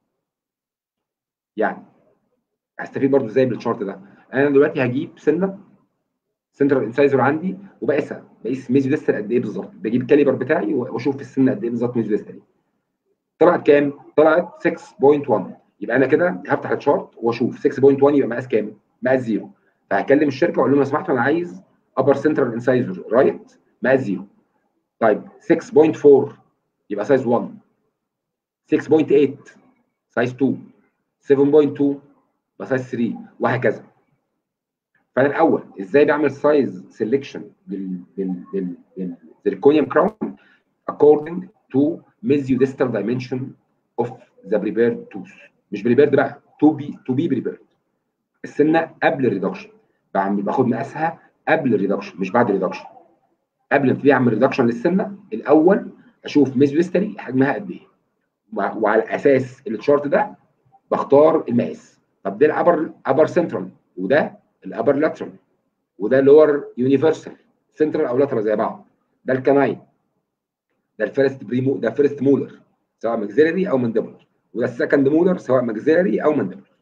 يعني هستفيد برضو ازاي بالشارت ده انا دلوقتي هجيب سنه سنترال انسايزر عندي وبقيسها بقيس ميزو ديستال قد ايه بالظبط بجيب الكاليبر بتاعي واشوف في السنه قد ايه بالظبط ميزو ديستال طلعت كام؟ طلعت 6.1 يبقى انا كده هفتح الشارت واشوف 6.1 يبقى مقاس كام؟ مقاس زيرو فهكلم الشركه واقول لهم لو سمحتوا انا عايز ابر سنترال انسايزر رايت مقاس زيرو طيب 6.4 يبقى سايز 1 6.8 سايز 2 7.2 يبقى سايز 3 وهكذا فانا الاول ازاي بعمل سايز سيلكشن للزيركونيوم كراون according to mesiodistal dimension of the prepared tooth مش prepared بقى to be to be prepared السنه قبل الريدكشن بعمل باخد مقاسها قبل الريدكشن مش بعد الريدكشن قبل ما ابتدي اعمل ريدكشن للسنه الاول اشوف ميزوستري حجمها قد ايه وعلى اساس التشارت ده بختار المقاس طب ده الابر ابر سنترال وده الابر لاترال وده اللور يونيفرسال سنترال او لاترال زي بعض ده الكناين ده الفيرست بريمو ده فيرست مولر سواء ماكسيلري او مانديبولر وده السكند مولر سواء ماكسيلري او مانديبولر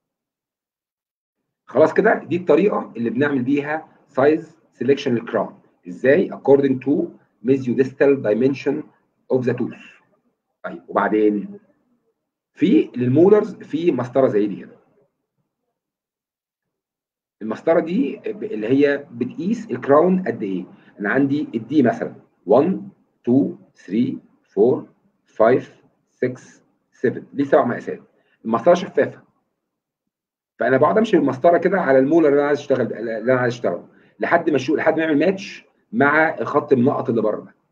خلاص كده دي الطريقه اللي بنعمل بيها سايز سيلكشن للكراون ازاي according to mesiodistal dimension of the tooth طيب وبعدين في للمولرز في مسطره زي دي كده المسطره دي اللي هي بتقيس الكراون قد ايه انا عندي الدي مثلا 1 2 3 4 5 6 7 دي سبع مقاسات المسطره شفافه فانا بقعد امشي بالمسطره كده على المولر اللي انا عايز اشتغل اللي انا عايز اشتغله لحد ما اشوف لحد ما يعمل ماتش مع الخط المنقط اللي بره ده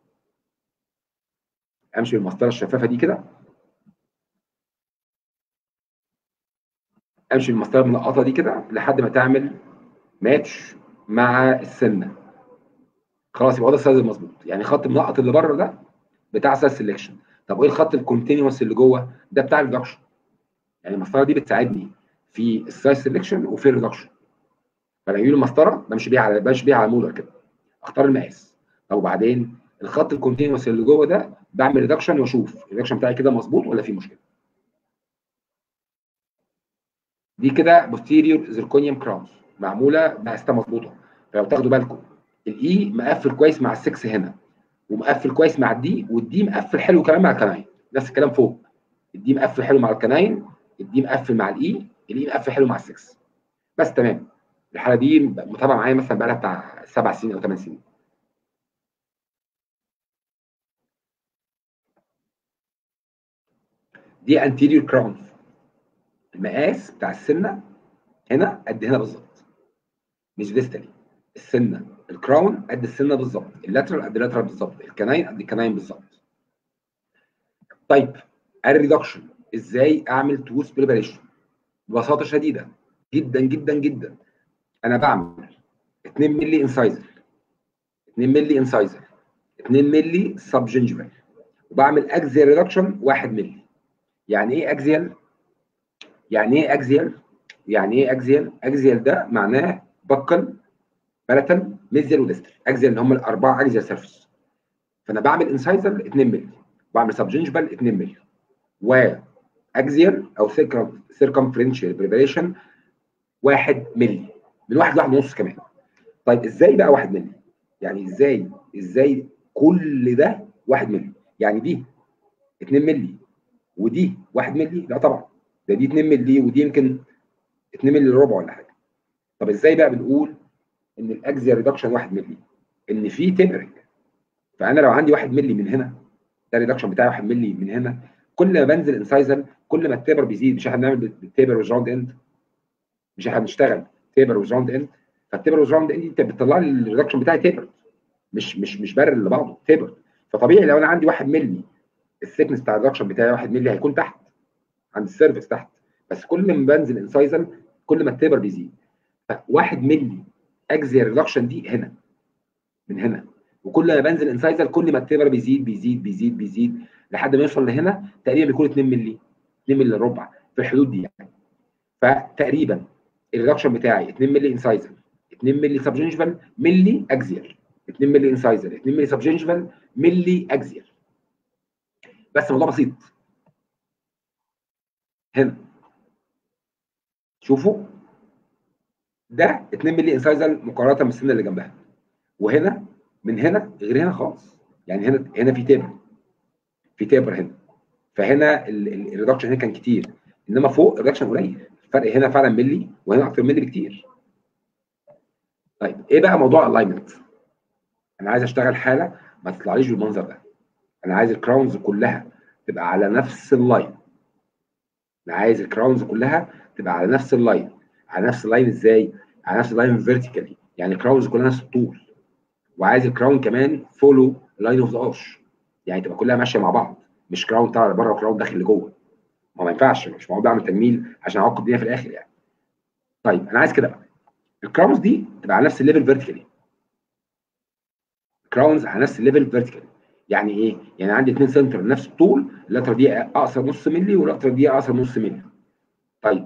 امشي بالمسطره الشفافه دي كده امشي بالمسطره المنقطه دي كده لحد ما تعمل ماتش مع السنه خلاص يبقى ده السايز المظبوط يعني خط المنقط اللي بره ده بتاع سايز سelection طب وايه الخط الكونتينوس اللي جوه ده بتاع الريدكشن يعني المسطره دي بتساعدني في السايز سelection وفي الريدكشن فانا اجيب المسطره بمشي بيها على بمشي بيها على مولر كده اختار المقاس طب وبعدين الخط الكونتينوس اللي جوه ده بعمل ريدكشن واشوف الريدكشن بتاعي كده مظبوط ولا في مشكله دي كده posterior zirconium crowns معموله مقاساتها مظبوطه فلو تاخدوا بالكم الاي مقفل كويس مع السكس هنا ومقفل كويس مع الدي والدي مقفل حلو كمان مع الكناين نفس الكلام فوق الدي مقفل حلو مع الكناين الدي مقفل مع الاي الاي مقفل حلو مع السكس بس تمام الحاله دي متابعه معايا مثلا بقى لها بتاع سبع سنين او ثمان سنين دي anterior crown المقاس بتاع السنه هنا قد هنا بالظبط مش ديستالي السنه الكراون قد السنه بالظبط اللاترال قد اللاترال بالظبط الكناين قد الكناين بالظبط طيب الريدكشن ازاي اعمل توث بريباريشن ببساطه شديده جدا جدا جدا انا بعمل 2 مللي انسايزر 2 مللي انسايزر 2 مللي سب جنجفال وبعمل اكزيال ريدكشن 1 مللي يعني ايه اكزيال يعني ايه اكزيال يعني ايه اكزيال اكزيال ده معناه بكل بلاتال ميزيال وديستال اكزيال اللي هم الاربعه اكزيال سيرفيس فانا بعمل انسايزر 2 مللي بعمل سب جنجفال 2 مللي واكزيال او سيركمفرنشال بريبريشن 1 مللي من واحد لواحد ونص كمان طيب ازاي بقى 1 مللي يعني ازاي ازاي كل ده 1 مللي يعني دي 2 مللي ودي 1 مللي لا طبعا ده دي 2 مللي ودي يمكن 2 مللي ربع ولا حاجه طب ازاي بقى بنقول ان الاكزيال ريدكشن 1 مللي ان في تيبرنج فانا لو عندي 1 مللي من هنا ده الريدكشن بتاعي 1 مللي من هنا كل ما بنزل انسايزر كل ما التيبر بيزيد مش احنا بنعمل بالتيبر والراوند اند مش احنا بنشتغل تيبر وراوند اند فالتيبر والراوند اند انت بتطلع لي الريدكشن بتاعي تيبر مش مش مش بارل اللي بعضه تيبر فطبيعي لو انا عندي 1 مللي الثيكنس بتاع الريدكشن بتاعي 1 مللي هيكون تحت عند السيرفكس تحت بس كل ما بنزل انسايزر كل ما التيبر بيزيد 1 مللي اكزيال ريدكشن دي هنا من هنا وكل ما بنزل انسايزر كل ما التيبر بيزيد بيزيد بيزيد بيزيد لحد ما يوصل لهنا تقريبا بيكون 2 مللي 2 مللي ربع في الحدود دي يعني فتقريبا الريدكشن بتاعي 2 مللي انسايزر 2 مللي سبجنجفال ملي اكزيال 2 مللي انسايزر 2 مللي سبجنجفال ملي اكزيال بس الموضوع بسيط هنا شوفوا ده 2 مللي انسايزر مقارنه بالسنه اللي جنبها وهنا من هنا غير هنا خالص يعني هنا هنا في تيبر في تيبر هنا فهنا الريدكشن هنا كان كتير انما فوق الريدكشن قليل الفرق هنا فعلا ملي وهنا اكتر ملي بكتير طيب ايه بقى موضوع الالاينمنت انا عايز اشتغل حاله ما تطلعليش بالمنظر ده انا عايز الكراونز كلها تبقى على نفس اللاين انا عايز الكراونز كلها تبقى على نفس اللاين على نفس اللاين ازاي على نفس اللاين فيرتيكالي يعني الكراونز كلها نفس الطول وعايز الكراون كمان فولو لاين اوف ذا ارش يعني تبقى كلها ماشيه مع بعض مش كراون طالع لبره وكراون داخل لجوه ما, ما ينفعش مش معقول بعمل تجميل عشان اعوق الدنيا في الاخر يعني طيب انا عايز كده بقى الكراونز دي تبقى على نفس الليفل فيرتيكالي كراونز على نفس الليفل فيرتيكالي يعني ايه؟ يعني عندي اثنين سنتر نفس الطول اللتر دي اقصر نص مللي واللتر دي اقصر نص مللي طيب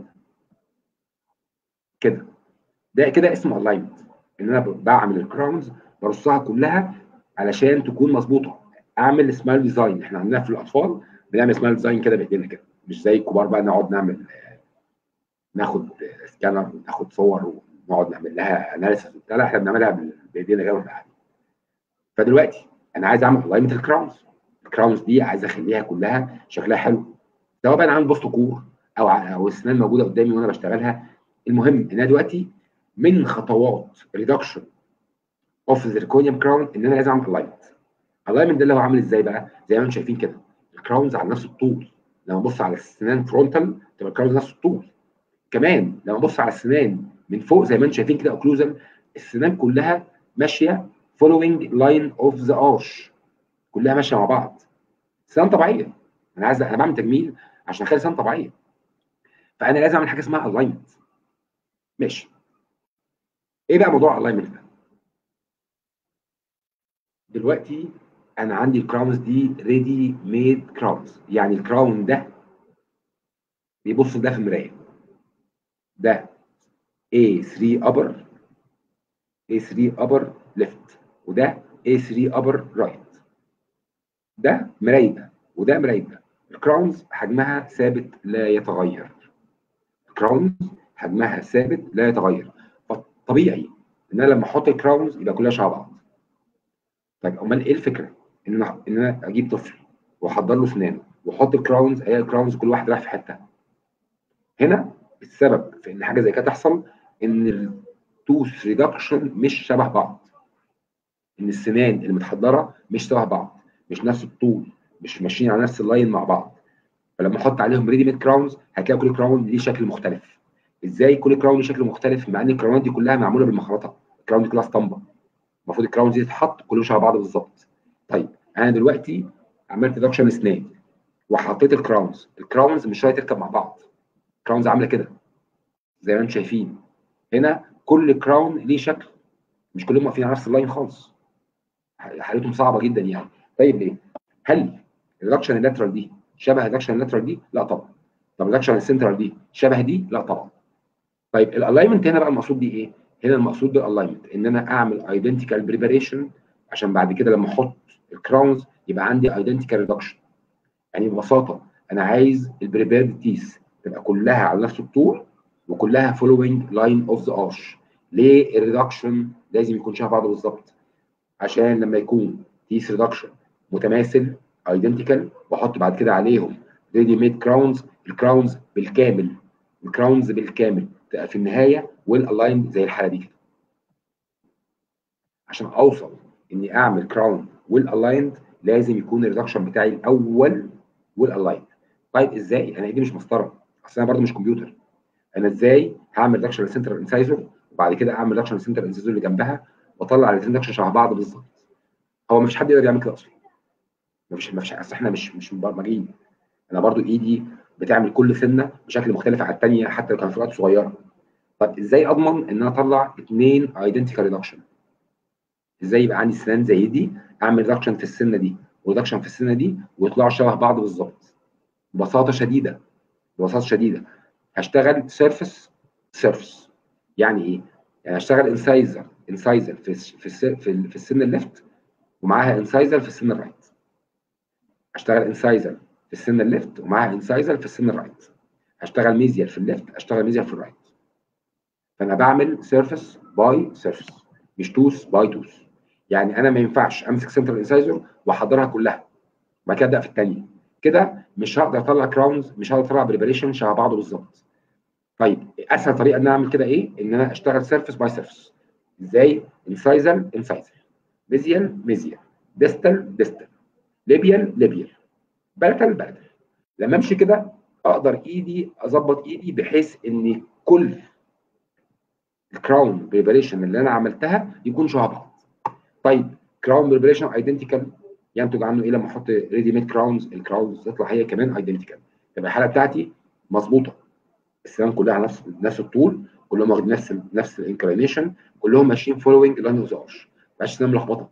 كده ده كده اسمه الاينمنت ان انا بعمل الكراونز برصها كلها علشان تكون مظبوطه اعمل سمايل ديزاين احنا عندنا في الاطفال بنعمل سمايل ديزاين كده بايدينا كده مش زي الكبار بقى نقعد نعمل ناخد سكانر وناخد صور ونقعد نعمل لها اناليسيس وبتاع لا احنا بنعملها بايدينا كده واحنا قاعدين فدلوقتي انا عايز اعمل الاينمنت الكراونز الكراونز دي عايز اخليها كلها شكلها حلو سواء بقى انا عامل بوست كور او او السنان موجوده قدامي وانا بشتغلها المهم ان انا دلوقتي من خطوات ريدكشن اوف زيركونيوم كراون ان انا لازم اعمل الاينمنت الاينمنت ده اللي هو عامل ازاي بقى زي ما انتم شايفين كده الكراونز على نفس الطول لما ابص على السنان فرونتال تبقى الكراونز نفس الطول كمان لما ابص على السنان من فوق زي ما انتم شايفين كده اوكلوزال السنان كلها ماشيه following line of the arch كلها ماشيه مع بعض سنان طبيعيه انا عايز انا بعمل تجميل عشان اخلي سنان طبيعيه فانا لازم اعمل حاجه اسمها الاينمنت ماشي ايه بقى موضوع الاينمنت ده دلوقتي انا عندي الكراونز دي ريدي ميد كراونز يعني الكراون ده بيبص ده في المرايه ده A3 upper A3 upper left وده A3 upper right ده مرايه وده مرايه الكراونز حجمها ثابت لا يتغير الكراونز حجمها ثابت لا يتغير فطبيعي ان انا لما احط الكراونز يبقى كلها شبه بعض طيب امال ايه الفكره؟ ان انا ان انا اجيب طفل واحضر له اسنانه واحط الكراونز هي الكراونز كل واحد رايح في حته. هنا السبب في ان حاجه زي كده تحصل ان التوث ريدكشن مش شبه بعض. ان السنان اللي متحضره مش شبه بعض، مش نفس الطول، مش ماشيين على نفس اللاين مع بعض. فلما احط عليهم ريدي ميد كراونز هتلاقي كل كراون ليه شكل مختلف. ازاي كل كراون ليه شكل مختلف مع ان الكراونات دي كلها معموله بالمخرطه، الكراون دي كلها اسطمبه. المفروض الكراونز دي تتحط كلهم شبه بعض بالظبط. طيب انا دلوقتي عملت ريدكشن اسنان وحطيت الكراونز الكراونز مش راضيه تركب مع بعض الكراونز عامله كده زي ما انتم شايفين هنا كل كراون ليه شكل مش كلهم واقفين على نفس اللاين خالص حالتهم صعبه جدا يعني طيب ليه هل الريدكشن اللاترال دي شبه الريدكشن اللاترال دي لا طبعا طب الريدكشن السنترال دي شبه دي لا طبعا طيب الالاينمنت هنا بقى المقصود بيه ايه هنا المقصود بالالاينمنت ان انا اعمل ايدنتيكال بريباريشن عشان بعد كده لما احط الكراونز يبقى عندي ايدنتيكال ريدكشن يعني ببساطه انا عايز البريبيرد تيس تبقى كلها على نفس الطول وكلها فولوينج لاين اوف ذا ارش ليه الريدكشن لازم يكون شبه بعضه بالظبط عشان لما يكون تيس ريدكشن متماثل ايدنتيكال واحط بعد كده عليهم ريدي ميد كراونز الكراونز بالكامل الكراونز بالكامل تبقى في النهايه ويل الايند زي الحاله دي كده عشان اوصل اني اعمل كراون ويل الايند لازم يكون الريدكشن بتاعي الاول ويل الايند طيب ازاي انا ايدي مش مسطره اصل انا برضو مش كمبيوتر انا ازاي هعمل ريدكشن للسنترال انسايزر وبعد كده اعمل ريدكشن للسنترال انسايزر اللي جنبها واطلع الاثنين ريدكشن شبه بعض بالظبط هو مفيش حد يقدر يعمل كده اصلا مفيش مفيش اصل احنا مش مش مبرمجين انا برضو ايدي بتعمل كل سنه بشكل مختلف عن الثانيه حتى لو كان فروقات صغيره طب ازاي اضمن ان انا اطلع اثنين ايدنتيكال ريدكشن ازاي يبقى عندي سنان زي دي اعمل ريدكشن في السنه دي وريدكشن في السنه دي ويطلعوا شبه بعض بالظبط ببساطه شديده ببساطه شديده هشتغل سيرفس سيرفس يعني ايه؟ يعني هشتغل انسايزر انسايزر في في في, في السن الليفت ومعاها انسايزر في السن الرايت هشتغل انسايزر في السن الليفت ومعاها انسايزر في السن الرايت هشتغل ميزيال في الليفت اشتغل ميزيال في الرايت فانا بعمل سيرفس باي سيرفس مش توس باي توس يعني انا ما ينفعش امسك سنترال انسايزر واحضرها كلها وبعد كده ابدا في الثانيه كده مش هقدر اطلع كراونز مش هقدر اطلع بريبريشن شبه بعضه بالظبط طيب اسهل طريقه ان انا اعمل كده ايه ان انا اشتغل سيرفس باي سيرفس ازاي انسايزر انسايزر ميزيال ميزيال ديستال ديستال ليبيال ليبيال بلتل بلتل لما امشي كده اقدر ايدي اظبط ايدي بحيث ان كل الكراون بريبريشن اللي انا عملتها يكون شبه بعض طيب كراون بريبريشن ايدنتيكال ينتج عنه ايه لما احط ريدي ميد كراونز الكراونز تطلع هي كمان ايدنتيكال تبقى الحاله بتاعتي مظبوطه السنان كلها على نفس نفس الطول كلهم واخدين نفس نفس الانكلينيشن كلهم ماشيين فولوينج لاين اوف ذا ارش مبقاش سنان ملخبطه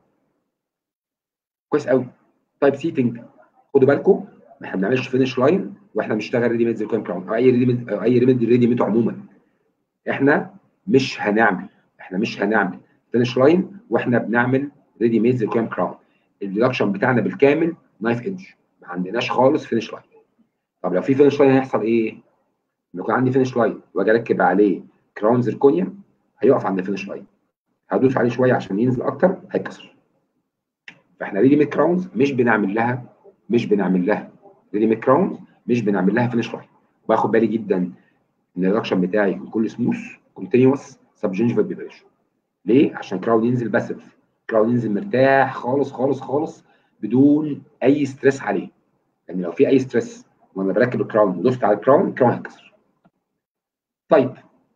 كويس قوي طيب سيتنج خدوا بالكم احنا ما بنعملش فينش لاين واحنا بنشتغل ريدي ميد زيركون كراون او اي ريدي ميد او اي ريدي ريدي ميد عموما احنا مش هنعمل احنا مش هنعمل فينش لاين واحنا بنعمل ريدي ميد زيركون كراون الديدكشن بتاعنا بالكامل نايف ايدج ما عندناش خالص فينش لاين طب لو في فينش لاين هيحصل ايه؟ لما يكون عندي فينش لاين واجي اركب عليه كراون زيركونيوم هيقف عند الفينش لاين هدوس عليه شويه عشان ينزل اكتر هيتكسر فاحنا ريدي ميد كراونز مش بنعمل لها مش بنعمل لها ريدي ميد كراونز مش بنعمل لها فينش لاين باخد بالي جدا ان الريدكشن بتاعي يكون كله سموث كونتينوس سبجنجيفال بريبريشن ليه؟ عشان كراون ينزل باسف كراون ينزل مرتاح خالص خالص خالص بدون اي ستريس عليه لان لو في اي ستريس وانا بركب الكراون ودوست على الكراون الكراون هيتكسر طيب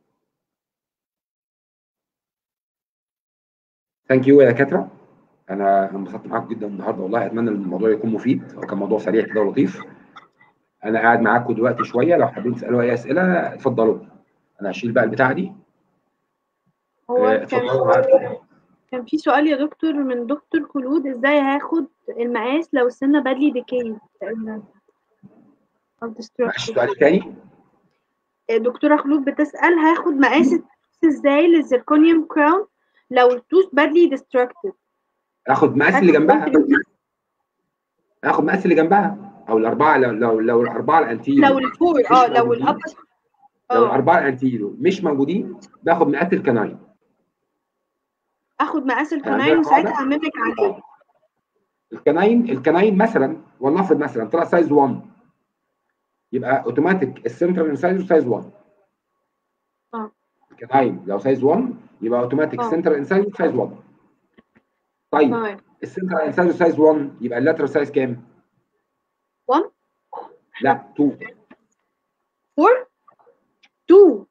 ثانك يو يا دكاتره انا انبسطت معاكم جدا النهارده والله اتمنى ان الموضوع يكون مفيد هو كان موضوع سريع كده ولطيف انا قاعد معاكم دلوقتي شويه لو حابين تسالوا اي اسئله اتفضلوا انا هشيل بقى البتاعه دي هو آه، كان اتفضلوا معاكم كان في سؤال يا دكتور من دكتور خلود ازاي هاخد المقاس لو السنة بدلي ديكي تقريبا او معلش destructive سؤال تاني دكتورة خلود بتسأل هاخد مقاس التوث ازاي للزيركونيوم كراون لو التوث بدلي destructive اخد مقاس اللي جنبها اخد مقاس اللي جنبها او الاربعه لو لو, لو الاربعه الانتيريور لو الفور مش اه لو موجودين. الابر لو اه الاربعه الانتيريور مش موجودين باخد مقاس الكناين اخد مقاس عندنا الكناين وساعتها قاعدة. اعممك عليه الكناين الكناين مثلا ولنفرض مثلا طلع سايز 1 يبقى اوتوماتيك السنترال سايز سايز 1 اه الكناين لو سايز 1 يبقى اوتوماتيك اه. سنترال سايز سايز 1 طيب تمام السنترال سايز سايز 1 يبقى اللاترال سايز كام؟ 1 لا 2 4 2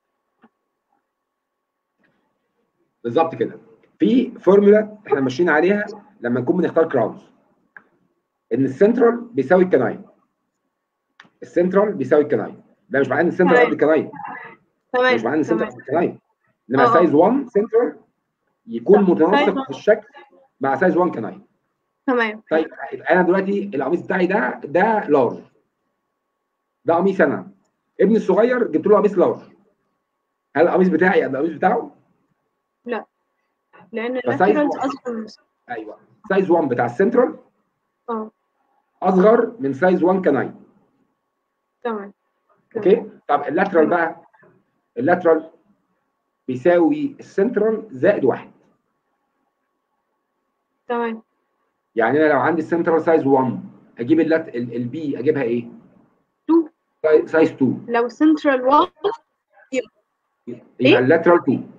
بالظبط كده في فورمولا احنا ماشيين عليها لما نكون بنختار كراونز ان السنترال بيساوي الكناين السنترال بيساوي الكناين ده مش معناه ان السنترال تمام. قد الكناين تمام مش معناه ان السنترال تمام قد الكناين انما اه، اه. سايز 1 سنترال يكون صح. سايز متناسق 1. في الشكل مع سايز 1 كناين تمام طيب يبقى انا دلوقتي القميص بتاعي ده ده لارج ده قميص انا ابني الصغير جبت له قميص لارج هل القميص بتاعي قد القميص بتاعه؟ لا لان فسايز اللاترالز 1 اصغر من ايوه سايز 1 بتاع السنترال اه اصغر من سايز 1 كناين تمام اوكي طب اللاترال تمام. بقى اللاترال بيساوي السنترال زائد واحد تمام يعني انا لو عندي السنترال سايز 1 اجيب اللات البي اجيبها ايه؟ 2 ساي- سايز 2 لو سنترال 1 يبقى إيه؟ اللاترال 2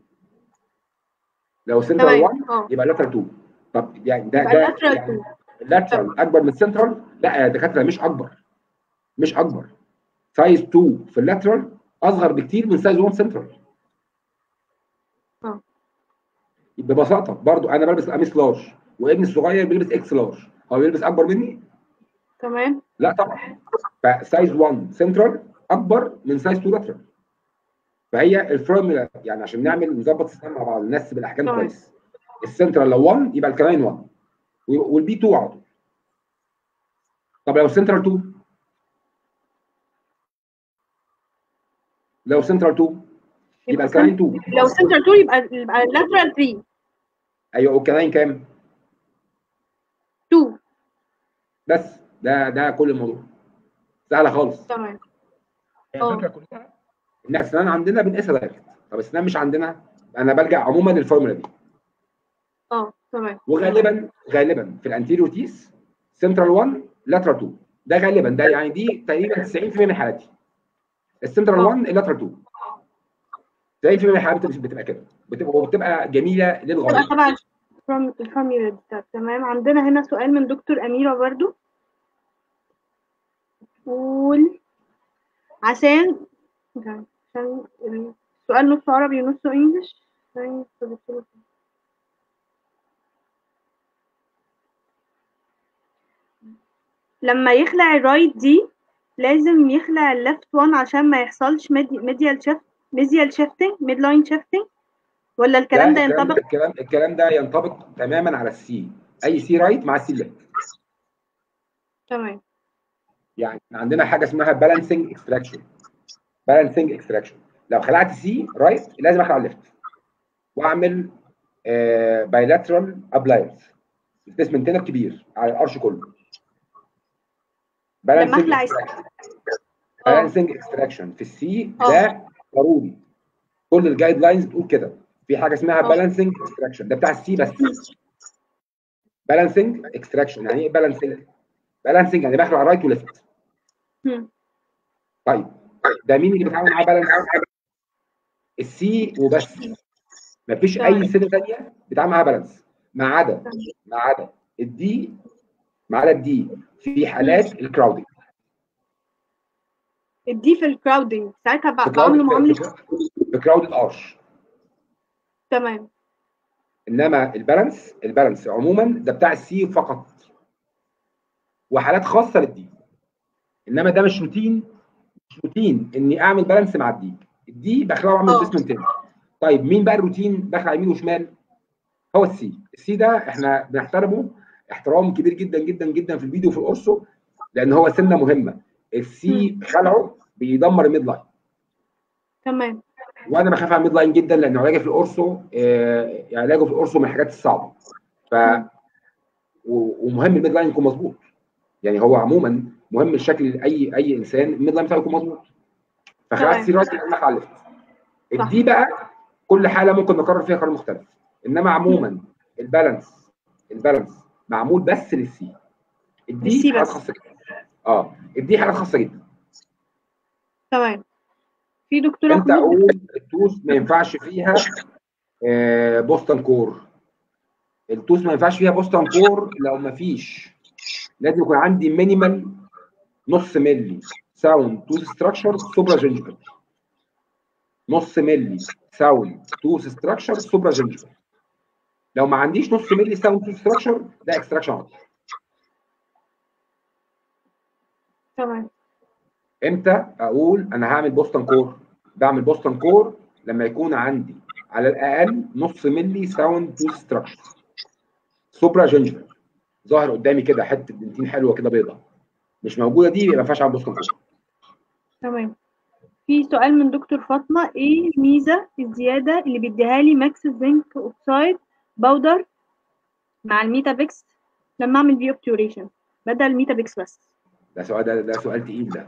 لو سنترال تمام 1 اه يبقى اللاترال 2 طب يعني ده يبقى ده اللاترال يعني 2 اللاترال اكبر من السنترال لا يا دكاتره مش اكبر مش اكبر سايز 2 في اللاترال اصغر بكتير من سايز 1 سنترال اه ببساطه برضو انا بلبس قميص لارج وابني الصغير بيلبس اكس لارج هو بيلبس اكبر مني تمام لا طبعا فسايز 1 سنترال اكبر من سايز 2 لاترال فهي الفورمولا يعني عشان نعمل نظبط السيستم مع بعض ننسب الاحكام تمام. كويس السنترال لو 1 يبقى الكلاين 1 والبي 2 على طول طب لو سنترال 2 لو سنترال 2 يبقى الكلاين 2 لو سنترال 2 يبقى يبقى اللاترال 3 ايوه والكلاين كام؟ 2 بس ده ده كل الموضوع سهله خالص تمام هي اه. الفكره كلها ان الاسنان عندنا بنقيسها دايركت طب الاسنان مش عندنا انا بلجا عموما للفورمولا دي اه تمام وغالبا غالبا في الانتيريور تيس سنترال 1 لاترال 2 ده غالبا ده يعني دي تقريبا 90% من حالاتي السنترال اه. 1 اللاترال 2 90% من الحالات بت- بتبقى كده بتبقى وبتبقى جميله تبقى للغايه تبع الفورم- الفورميلا دي طب تمام عندنا هنا سؤال من دكتور أميرة برضو قول عشان عشان السؤال نص عربي ونص انجلش لما يخلع الرايت دي لازم يخلع الليفت وان عشان ما يحصلش ميديال شيفت ميديال شيفتنج ميد لاين شيفتنج ولا الكلام ده الكلام ينطبق الكلام الكلام ده ينطبق تماما على السي اي سي رايت مع السي ليفت تمام يعني عندنا حاجه اسمها بالانسنج اكستراكشن بالانسنج اكستراكشن لو خلعت سي رايت لازم اخلع ليفت واعمل بايلاترال ابلايرز سبيسمنت هنا كبير على القرش كله لما اخلع السي اه بالانسنج اكستراكشن في السي اه. ده ضروري كل الجايد لاينز بتقول كده في حاجه اسمها اه. بالانسنج اكستراكشن ده بتاع السي بس بالانسنج اكستراكشن يعني ايه بالانسنج بالانسنج يعني بخلع رايت وليفت هم. طيب ده مين اللي بيتعامل معاه بالانس السي وبس مفيش تمام. اي سنه ثانيه بيتعامل معاها بالانس ما عدا ما عدا الدي ما عدا الدي في حالات الكراودنج الدي في الكراودنج ساعتها في بع- بعمله معامله في كراودد ارش تمام انما البالانس البالانس عموما ده بتاع السي فقط وحالات خاصه للدي انما ده مش روتين مش روتين اني اعمل بالانس مع الدي الدي بخلعه واعمل اه. بيسمنت تاني طيب مين بقى الروتين بخلع يمين وشمال هو السي السي ده احنا بنحترمه احترام كبير جدا جدا جدا في الفيديو وفي القرصو لان هو سنه مهمه السي خلعه بيدمر الميد لاين تمام وانا بخاف على الميد لاين جدا لان علاجه في القرصو آه، علاجه في القرصو من الحاجات الصعبه ف و- ومهم الميد لاين يكون مظبوط يعني هو عموما مهم الشكل اي اي انسان الميد لاين بتاعه يكون مظبوط فخلاص تمام. سي رايت انا خلفت صح. الدي بقى كل حاله ممكن نقرر فيها قرار مختلف انما عموما البالانس البالانس معمول بس للسي الدي للسي حالات بس. خاصه جدا اه الدي حالات خاصه جدا تمام في دكتوره امتى خلود اقول التوس ما ينفعش فيها آه، بوستن كور التوس ما ينفعش فيها بوستن كور لو ما فيش لازم يكون عندي مينيمال نص ملي ساوند توس ستراكشر سوبرا جنجبل نص ملي ساوند توس ستراكشر سوبرا جنجبل لو ما عنديش نص ملي ساوند توس ستراكشر ده اكستراكشن تمام امتى اقول انا هعمل بوستن كور بعمل بوستن كور لما يكون عندي على الاقل نص ملي ساوند تو ستراكشر سوبرا جنجر ظاهر قدامي كده حته دنتين حلوه كده بيضه مش موجوده دي يبقى ما ينفعش اعمل بوستن كور تمام في سؤال من دكتور فاطمه ايه الميزه الزياده اللي بيديها لي ماكس زنك اوكسايد باودر مع الميتابيكس لما اعمل بيه اوبتوريشن بدل الميتابيكس بس ده سؤال ده, ده سؤال تقيل ده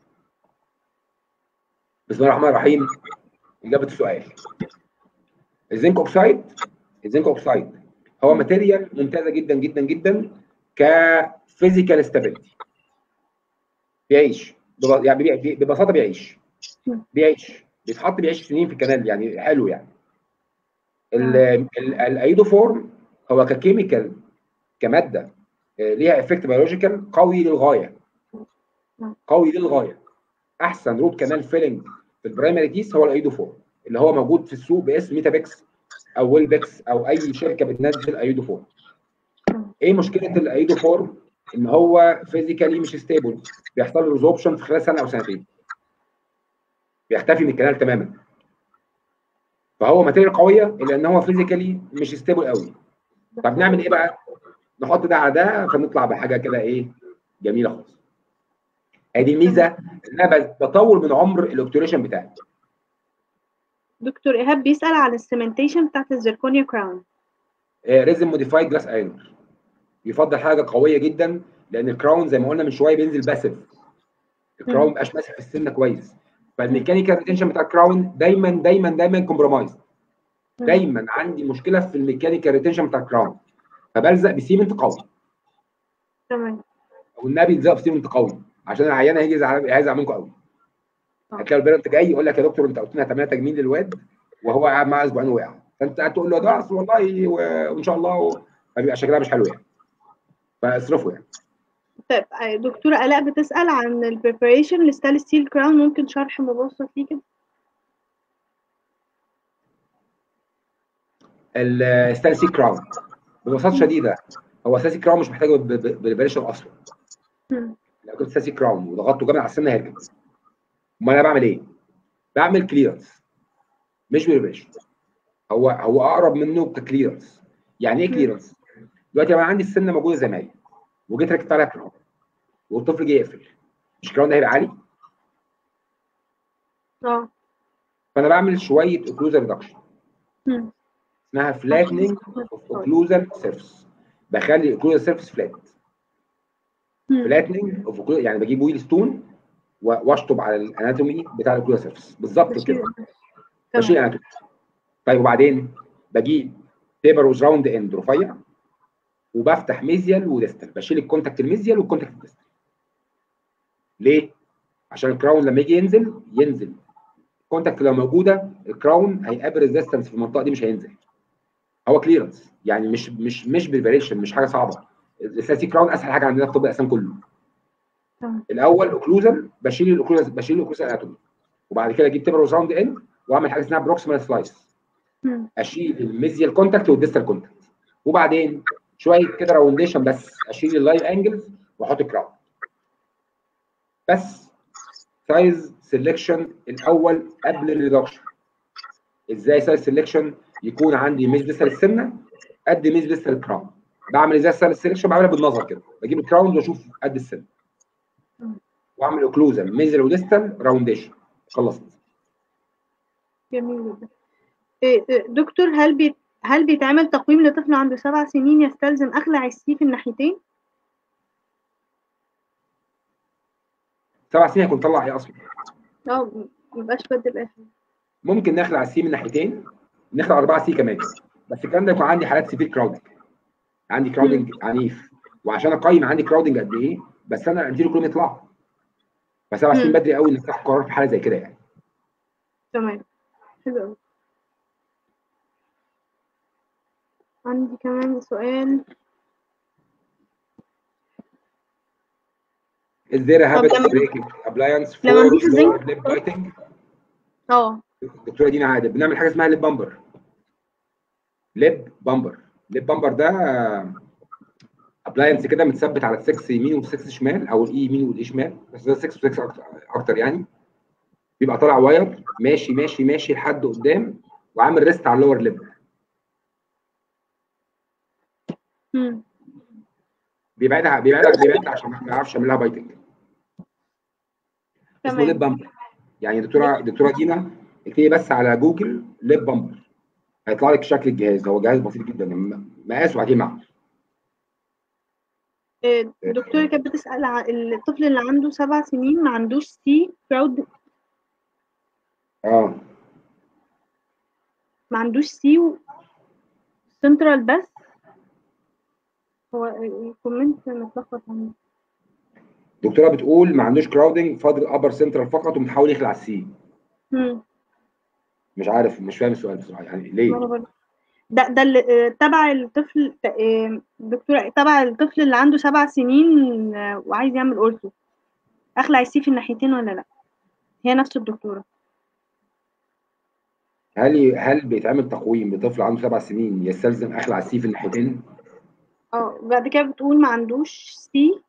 بسم الله الرحمن الرحيم اجابه السؤال الزنك اوكسايد الزنك اوكسايد هو ماتيريال ممتازه جدا جدا جدا كفيزيكال ستابيليتي بيعيش بب- يعني بي- بي- ببساطه بيعيش بيعيش بيتحط بيعيش سنين في الكنال يعني حلو يعني ال- ال- الايدوفورم هو ككيميكال كماده آه، ليها افكت بيولوجيكال قوي للغايه قوي للغايه احسن روت كانال فيلنج في البرايمري تيس هو الايدوفورم اللي هو موجود في السوق باسم ميتابيكس او ويلبكس او اي شركه بتنزل ايدوفورم ايه مشكله الايدوفورم ان هو فيزيكالي مش ستيبل بيحصل له ريزوبشن في خلال سنه او سنتين بيختفي من الكنال تماما فهو ماتيريال قويه الا ان هو فيزيكالي مش ستيبل قوي طب نعمل ايه بقى نحط ده على ده فنطلع بحاجه كده ايه جميله خالص ادي الميزه ان انا بطول من عمر الاوبتوريشن بتاعي دكتور ايهاب بيسال على السيمنتيشن بتاعت الزركونيا كراون ريزم موديفايد جلاس ايرون يفضل حاجه قويه جدا لان الكراون زي ما قلنا من شويه بينزل باسف الكراون ما بيبقاش ماسك في السنه كويس فالميكانيكال ريتنشن بتاع الكراون دايما دايما دايما كومبرومايز دايما عندي مشكله في الميكانيكال ريتنشن بتاع الكراون فبلزق بسيمنت قوي تمام والنبي يلزق بسيمنت قوي عشان العيان هيجي يزعل هيزعل منكم قوي هتلاقي البيرنت جاي يقول لك يا دكتور انت قلت لنا هتعملها تجميل للواد وهو قاعد معاه اسبوعين وقع فانت قاعد تقول له ده اصل والله و- وان شاء الله و... فبيبقى شكلها مش حلو يعني فاصرفوا يعني طيب آه، دكتورة آلاء بتسأل عن البريبريشن لستانلس ستيل كراون ممكن شرح مبسط ليه كده الستانسي كراون ببساطه شديده هو ستانسي كراون مش محتاج بريبريشن اصلا مم. لو جبت ستانسي كراون وضغطته جامد على السن هيرجع امال انا بعمل ايه؟ بعمل كليرنس مش بريبريشن هو هو اقرب منه ككليرنس يعني ايه كليرنس؟ دلوقتي انا عندي السنه موجوده زي ما هي وجيت ركبت عليها كراون والطفل جه يقفل مش الكراون ده هيبقى عالي اه فانا بعمل شويه اوكلوزال ريدكشن مم. اسمها فلاتنينج اوف اوكلوزال سيرفيس بخلي الاوكلوزال سيرفيس فلات مم. فلاتنينج اوف يعني بجيب ويل ستون و- واشطب على الاناتومي بتاع الاوكلوزال سيرفيس بالظبط بشيل- كده بشيل تمام اناتومي طيب وبعدين بجيب بيبر وز راوند اند رفيع وبفتح ميزيال وديستال بشيل الكونتاكت الميزيال والكونتاكت الديستال ليه؟ عشان الكراون لما يجي ينزل ينزل كونتاكت لو موجوده الكراون هيقابل ريزيستنس في المنطقه دي مش هينزل هو كليرنس يعني مش مش مش بريبريشن مش حاجه صعبه الاساسي كراون اسهل حاجه عندنا في طب الاسنان كله تمام الاول اوكلوزال بشيل الاوكلوزال بشيل الاوكلوزال اناتومي وبعد كده اجيب تبر راوند ان واعمل حاجه اسمها بروكسيمال سلايس مم. اشيل الميزيال كونتاكت والديستال كونتاكت وبعدين شويه كده راونديشن بس اشيل اللايف انجلز واحط كراون بس سايز سيلكشن الاول قبل الريدكشن ازاي سايز سيلكشن يكون عندي ميز ديستال السنه قد ميز ديستال الكراون بعمل ازاي سايز سيلكشن بعملها بالنظر كده بجيب الكراون واشوف قد السن واعمل اوكلوزن ميزل وديستال راونديشن خلصت جميل جدا إيه، إيه، دكتور هل بي... هل بيتعمل تقويم لطفل عنده سبع سنين يستلزم أخلع السي في الناحيتين؟ سبع سنين هيكون طلع ايه اصلا اه ميبقاش بدل آخر ممكن نخلع السي من ناحيتين نخلع اربعه سي كمان بس الكلام ده يكون عندي حالات سيفير كراودنج عندي كراودنج عنيف وعشان اقيم عندي كراودنج قد ايه بس انا انتيرو كلهم يطلعوا فسبع سنين مم. بدري قوي انك تاخد قرار في حاله زي كده يعني تمام حلو أوي عندي كمان سؤال Is there a habit لما- breaking appliance for لما نضيف الزنك- lower lip biting؟ اه دكتوره دينا عادل بنعمل حاجه اسمها ليب بامبر ليب بامبر ليب بامبر ده ابلاينس كده متثبت على السكس يمين والسكس شمال او الاي يمين والاي شمال بس ده 6 و6 اكتر اكتر يعني بيبقى طالع واير ماشي ماشي ماشي لحد قدام وعامل ريست على اللور ليب مم. بيبعدها بيبعدها بيبعدها عشان ما يعرفش يعمل لها بايتنج اسمه ليب تمام بامبر يعني دكتوره دكتوره دينا اكتبي بس على جوجل ليب بامبر هيطلع لك شكل الجهاز هو جهاز بسيط جدا م- مقاس وبعدين معمل إيه، الدكتورة كانت بتسأل عن الطفل اللي عنده سبع سنين ما عندوش سي كراود اه ما عندوش سي سنترال بس هو الكومنت متلخبط عندي دكتوره بتقول ما عندوش كراودنج فاضل ابر سنترال فقط وبتحاول يخلع السي مم. مش عارف مش فاهم السؤال بصراحه يعني ليه وأنا برضه. ده ده اللي آه، تبع الطفل آه، دكتورة تبع الطفل اللي عنده سبع سنين آه، وعايز يعمل اورثو اخلع السي في الناحيتين ولا لا هي نفس الدكتورة هل هل بيتعمل تقويم لطفل عنده سبع سنين يستلزم اخلع السي في الناحيتين اه بعد كده بتقول ما عندوش سي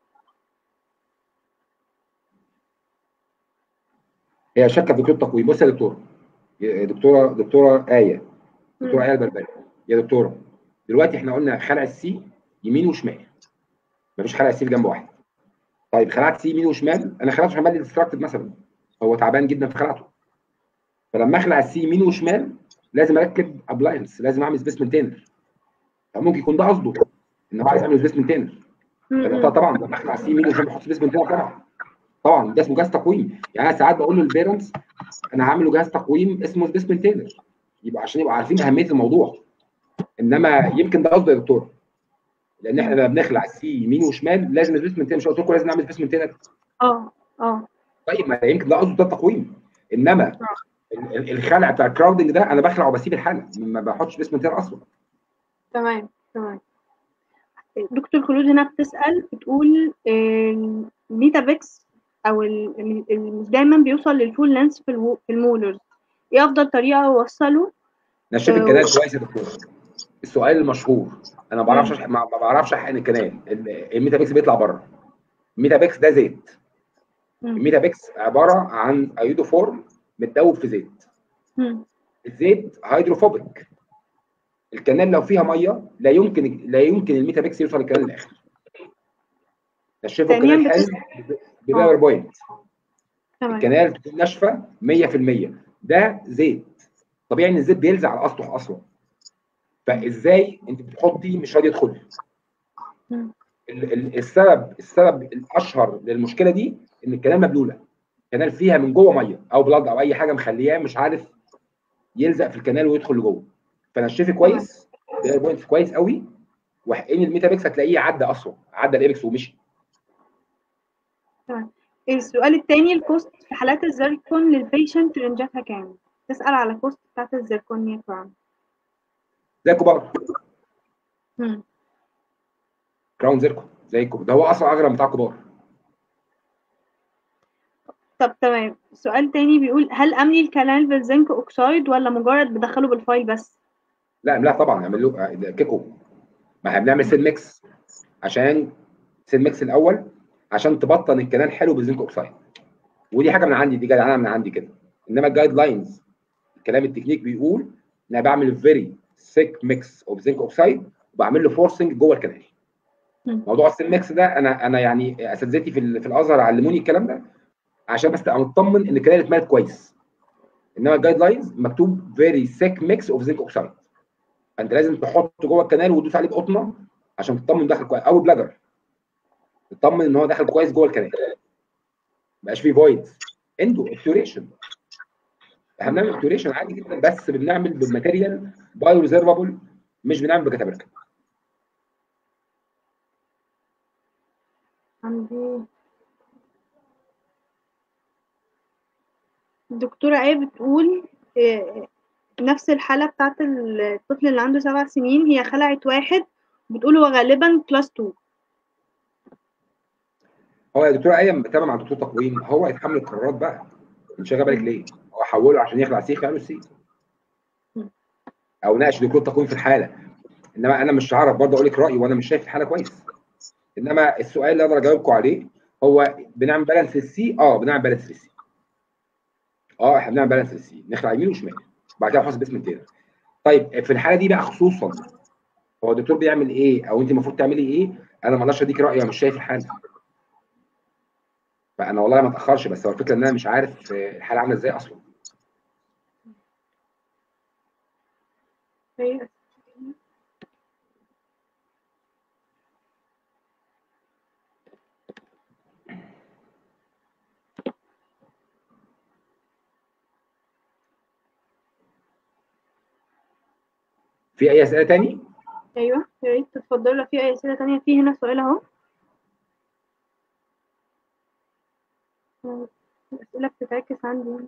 هي شاكه في دكتور تقويم بص يا دكتوره يا دكتوره دكتوره ايه دكتوره ايه البربري يا دكتوره دلوقتي احنا قلنا خلع السي يمين وشمال مفيش خلع السي في جنب واحد طيب خلعت سي يمين وشمال انا خلعته شمال ديستراكتد مثلا هو تعبان جدا في خلعته فلما اخلع السي يمين وشمال لازم اركب ابلاينس لازم اعمل سبيس مينتينر ممكن يكون ده قصده ان هو عايز يعمل سبيس مينتينر مم. طبعا لما اخلع السي يمين وشمال بحط سبيس مينتينر طبعا طبعا ده اسمه جهاز تقويم يعني انا ساعات بقول للبيرنتس انا هعمل له جهاز تقويم اسمه سبيس مينتينر يبقى عشان يبقوا عارفين اهميه الموضوع انما يمكن ده قصده يا دكتور لان احنا لما بنخلع السي يمين وشمال لازم سبيس مينتينر مش قلت لكم لازم نعمل سبيس مينتينر اه اه طيب ما يمكن ده قصده ده التقويم انما ال- ال- الخلع بتاع الكراودنج ده انا بخلع وبسيب الحاله ما بحطش سبيس مينتينر اصلا تمام تمام دكتور خلود هنا بتسأل بتقول آه، الميتابيكس او ال- ال- ال- مش دايما بيوصل للفول لينس في الو- في المولرز ايه افضل طريقه اوصله نشف آه، الكنال كويس يا دكتور السؤال المشهور انا ما بعرفش أشح... ما ما بعرفش احقن الكنال ال- الميتابيكس بيطلع بره الميتابيكس ده زيت مم. الميتابيكس عباره عن ايودوفورم متدوب في زيت مم. الزيت هيدروفوبيك الكنال لو فيها ميه لا يمكن لا يمكن الميتابيكس يوصل الكنال للاخر نشفه ثانياً الكنال بتس- حلو بباور بوينت تمام الكنال تكون ناشفه 100% ده زيت طبيعي ان الزيت بيلزق على الاسطح اصلا فازاي انت بتحطي مش راضي يدخل مم. ال- ال- السبب السبب الاشهر للمشكله دي ان الكنال مبلوله الكنال فيها من جوه ميه او بلاد او اي حاجه مخلياه مش عارف يلزق في الكنال ويدخل لجوه فنشفي كويس ده بوينت كويس قوي واحقني الميتابيكس هتلاقيه عدى اصلا عدى الايبكس ومشي السؤال التاني الكوست في حالات الزيركون للبيشنت رينجاتها كام؟ تسأل على كوست بتاعت الزيركونيا كراون زي الكبار مم. كراون زيركو زي الكبار ده هو اصلا اغرب بتاع الكبار طب تمام سؤال تاني بيقول هل أملي الكنال بالزنك أوكسايد ولا مجرد بدخله بالفايل بس؟ لا لا طبعا نعمل له ده كيكو ما احنا بنعمل سيل ميكس عشان سيل ميكس الاول عشان تبطن الكنال حلو بالزنك اوكسايد ودي حاجه من عندي دي جايه من عندي كده انما الجايد لاينز الكلام التكنيك بيقول ان انا بعمل فيري سيك ميكس اوف زنك اوكسايد وبعمل له فورسنج جوه الكنال مم. موضوع السيل ميكس ده انا انا يعني اساتذتي في ال- في الازهر علموني الكلام ده عشان بس ابقى مطمن ان الكنال اتملت كويس انما الجايد لاينز مكتوب فيري سيك ميكس اوف زنك اوكسايد فانت لازم تحط جوه الكنال وتدوس عليه بقطنه عشان تطمن داخل كويس او بلاجر تطمن ان هو داخل كويس جوه الكنال ما يبقاش فيه فويد اندو اكتوريشن احنا بنعمل اكتوريشن عادي جدا بس بنعمل بالماتيريال بايو ريزرفابل مش بنعمل بكتابركه عندي الدكتورة آية بتقول آه، نفس الحالة بتاعت الطفل اللي عنده سبع سنين هي خلعت واحد بتقول هو غالبا كلاس 2 هو يا دكتور ايمن بتابع مع دكتور تقويم هو يتحمل القرارات بقى انت شاغل بالك ليه؟ هو حوله عشان يخلع سيخ يعمل سيخ او ناقش دكتور تقويم في الحاله انما انا مش هعرف برضه اقول لك رايي وانا مش شايف الحاله كويس انما السؤال اللي اقدر اجاوبكم عليه هو بنعمل بالانس للسي اه بنعمل بالانس للسي اه احنا بنعمل بالانس للسي نخلع يمين وشمال بعد كده نحط باسم تاني طيب في الحاله دي بقى خصوصا هو الدكتور بيعمل ايه او انت المفروض تعملي ايه انا ما اقدرش اديك رايي انا مش شايف الحاله فانا والله ما اتاخرش بس هو الفكره ان انا مش عارف آه، الحاله عامله ازاي اصلا في اي اسئله تاني ايوه يا ريت تتفضلوا لو في اي اسئله تانية في هنا سؤال اهو الاسئله بتتعكس عندي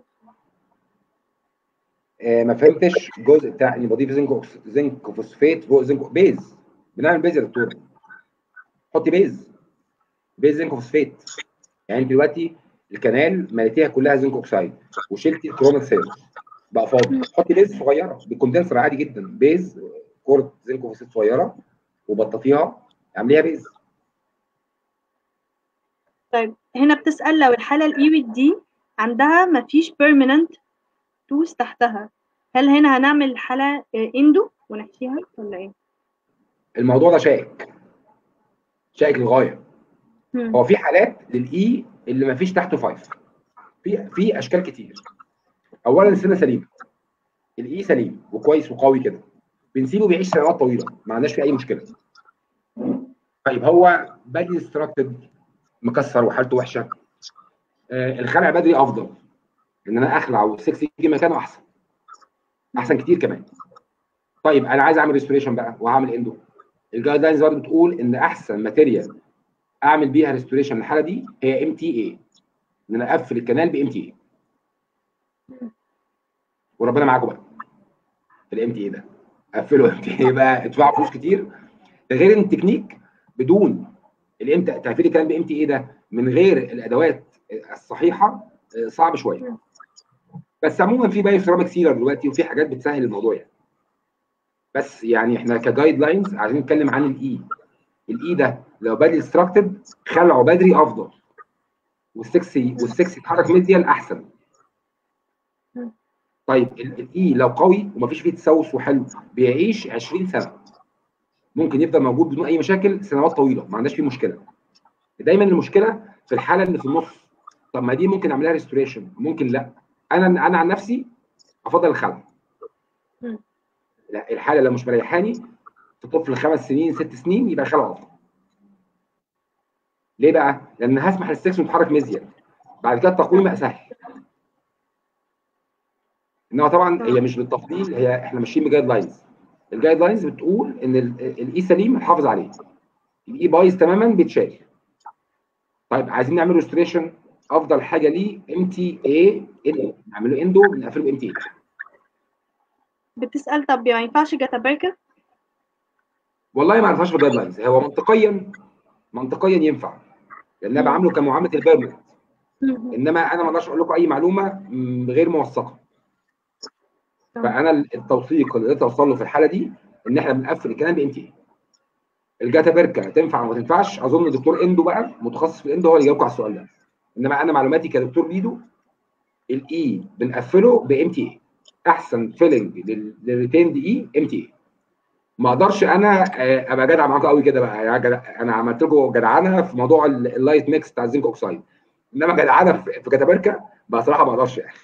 آه، ما فهمتش الجزء بتاع اني بضيف زنك أوكس- زنك فوسفات فوق زنك بيز بنعمل بيز يا دكتور حطي بيز بيز زنك فوسفات يعني انت دلوقتي الكنال مليتيها كلها زنك اوكسايد وشلتي الكرومات سيلز بقى فاضي حطي بيز صغيره بالكوندنسر عادي جدا بيز كوره زنك فوسفات صغيره وبططيها اعمليها بيز طيب هنا بتسأل لو الحالة الإي دي عندها مفيش permanent توس تحتها هل هنا هنعمل حالة اندو ونحشيها ولا ايه؟ الموضوع ده شائك شائك للغايه مم. هو في حالات للاي اللي ما فيش تحته 5 في في اشكال كتير اولا السنه سليمه الاي سليم وكويس وقوي كده بنسيبه بيعيش سنوات طويله ما عندناش فيه اي مشكله طيب هو بدري ستراكتد مكسر وحالته وحشه آه الخلع بدري افضل ان انا اخلع والسكس يجي مكانه احسن احسن كتير كمان طيب انا عايز اعمل ريستوريشن بقى وهعمل اندو الجايد لاينز برضه بتقول ان احسن ماتيريال اعمل بيها ريستوريشن للحاله دي هي ام تي اي ان انا اقفل الكنال بام تي اي وربنا معاكم بقى في الام تي اي ده قفلوا ام تي اي بقى ادفعوا فلوس كتير ده غير ان التكنيك بدون الام تقفيل الكلام بام تي اي ده من غير الادوات الصحيحه آه، صعب شويه بس عموما في بايو سيراميك سيلر دلوقتي وفي حاجات بتسهل الموضوع يعني بس يعني احنا كجايد لاينز عايزين نتكلم عن الاي الاي ده لو بدري ستراكتد خلعه بدري افضل والسكسي والسكسي يتحرك ميديال احسن طيب الاي لو قوي ومفيش فيه تسوس وحلو بيعيش 20 سنه ممكن يفضل موجود بدون اي مشاكل سنوات طويله ما عندناش فيه مشكله دايما المشكله في الحاله اللي في النص طب ما دي ممكن اعملها ريستوريشن ممكن لا انا انا عن نفسي افضل الخلع مم. لا الحاله لو مش مريحاني في طفل خمس سنين ست سنين يبقى الخلع افضل ليه بقى؟ لان هسمح للسكس انه يتحرك ميزيال بعد كده التقويم بقى سهل انما طبعا هي مش بالتفضيل هي احنا ماشيين بجايد لاينز الجايد لاينز بتقول ان الاي سليم نحافظ عليه الاي بايظ تماما بيتشال طيب عايزين نعمل ريستوريشن افضل حاجه ليه ام تي اي اندو نعمله اندو بنقفله ام تي اي بتسأل طب ما ينفعش جاتابركة والله ما اعرفهاش في الجايد لاينز هو منطقيا منطقيا ينفع لان انا بعامله كمعامله البيرمنت انما انا ما اقدرش اقول لكم اي معلومه م- غير موثقه فانا التوثيق اللي قدرت اوصل له في الحاله دي ان احنا بنقفل الكلام بام تي الجاتا بيركا تنفع وما تنفعش اظن الدكتور اندو بقى متخصص في الاندو هو اللي يجاوبكم على السؤال ده انما انا معلوماتي كدكتور بيدو الاي بنقفله بام تي اي احسن فيلنج للريتيند اي ام تي اي ما اقدرش انا آه، ابقى جدع معاكم قوي كده بقى يا جدع انا عملت لكم جدعانه في موضوع ال- اللايت ميكس بتاع الزنك اوكسايد انما جدعانه في في كتابركه بصراحه ما اقدرش يعني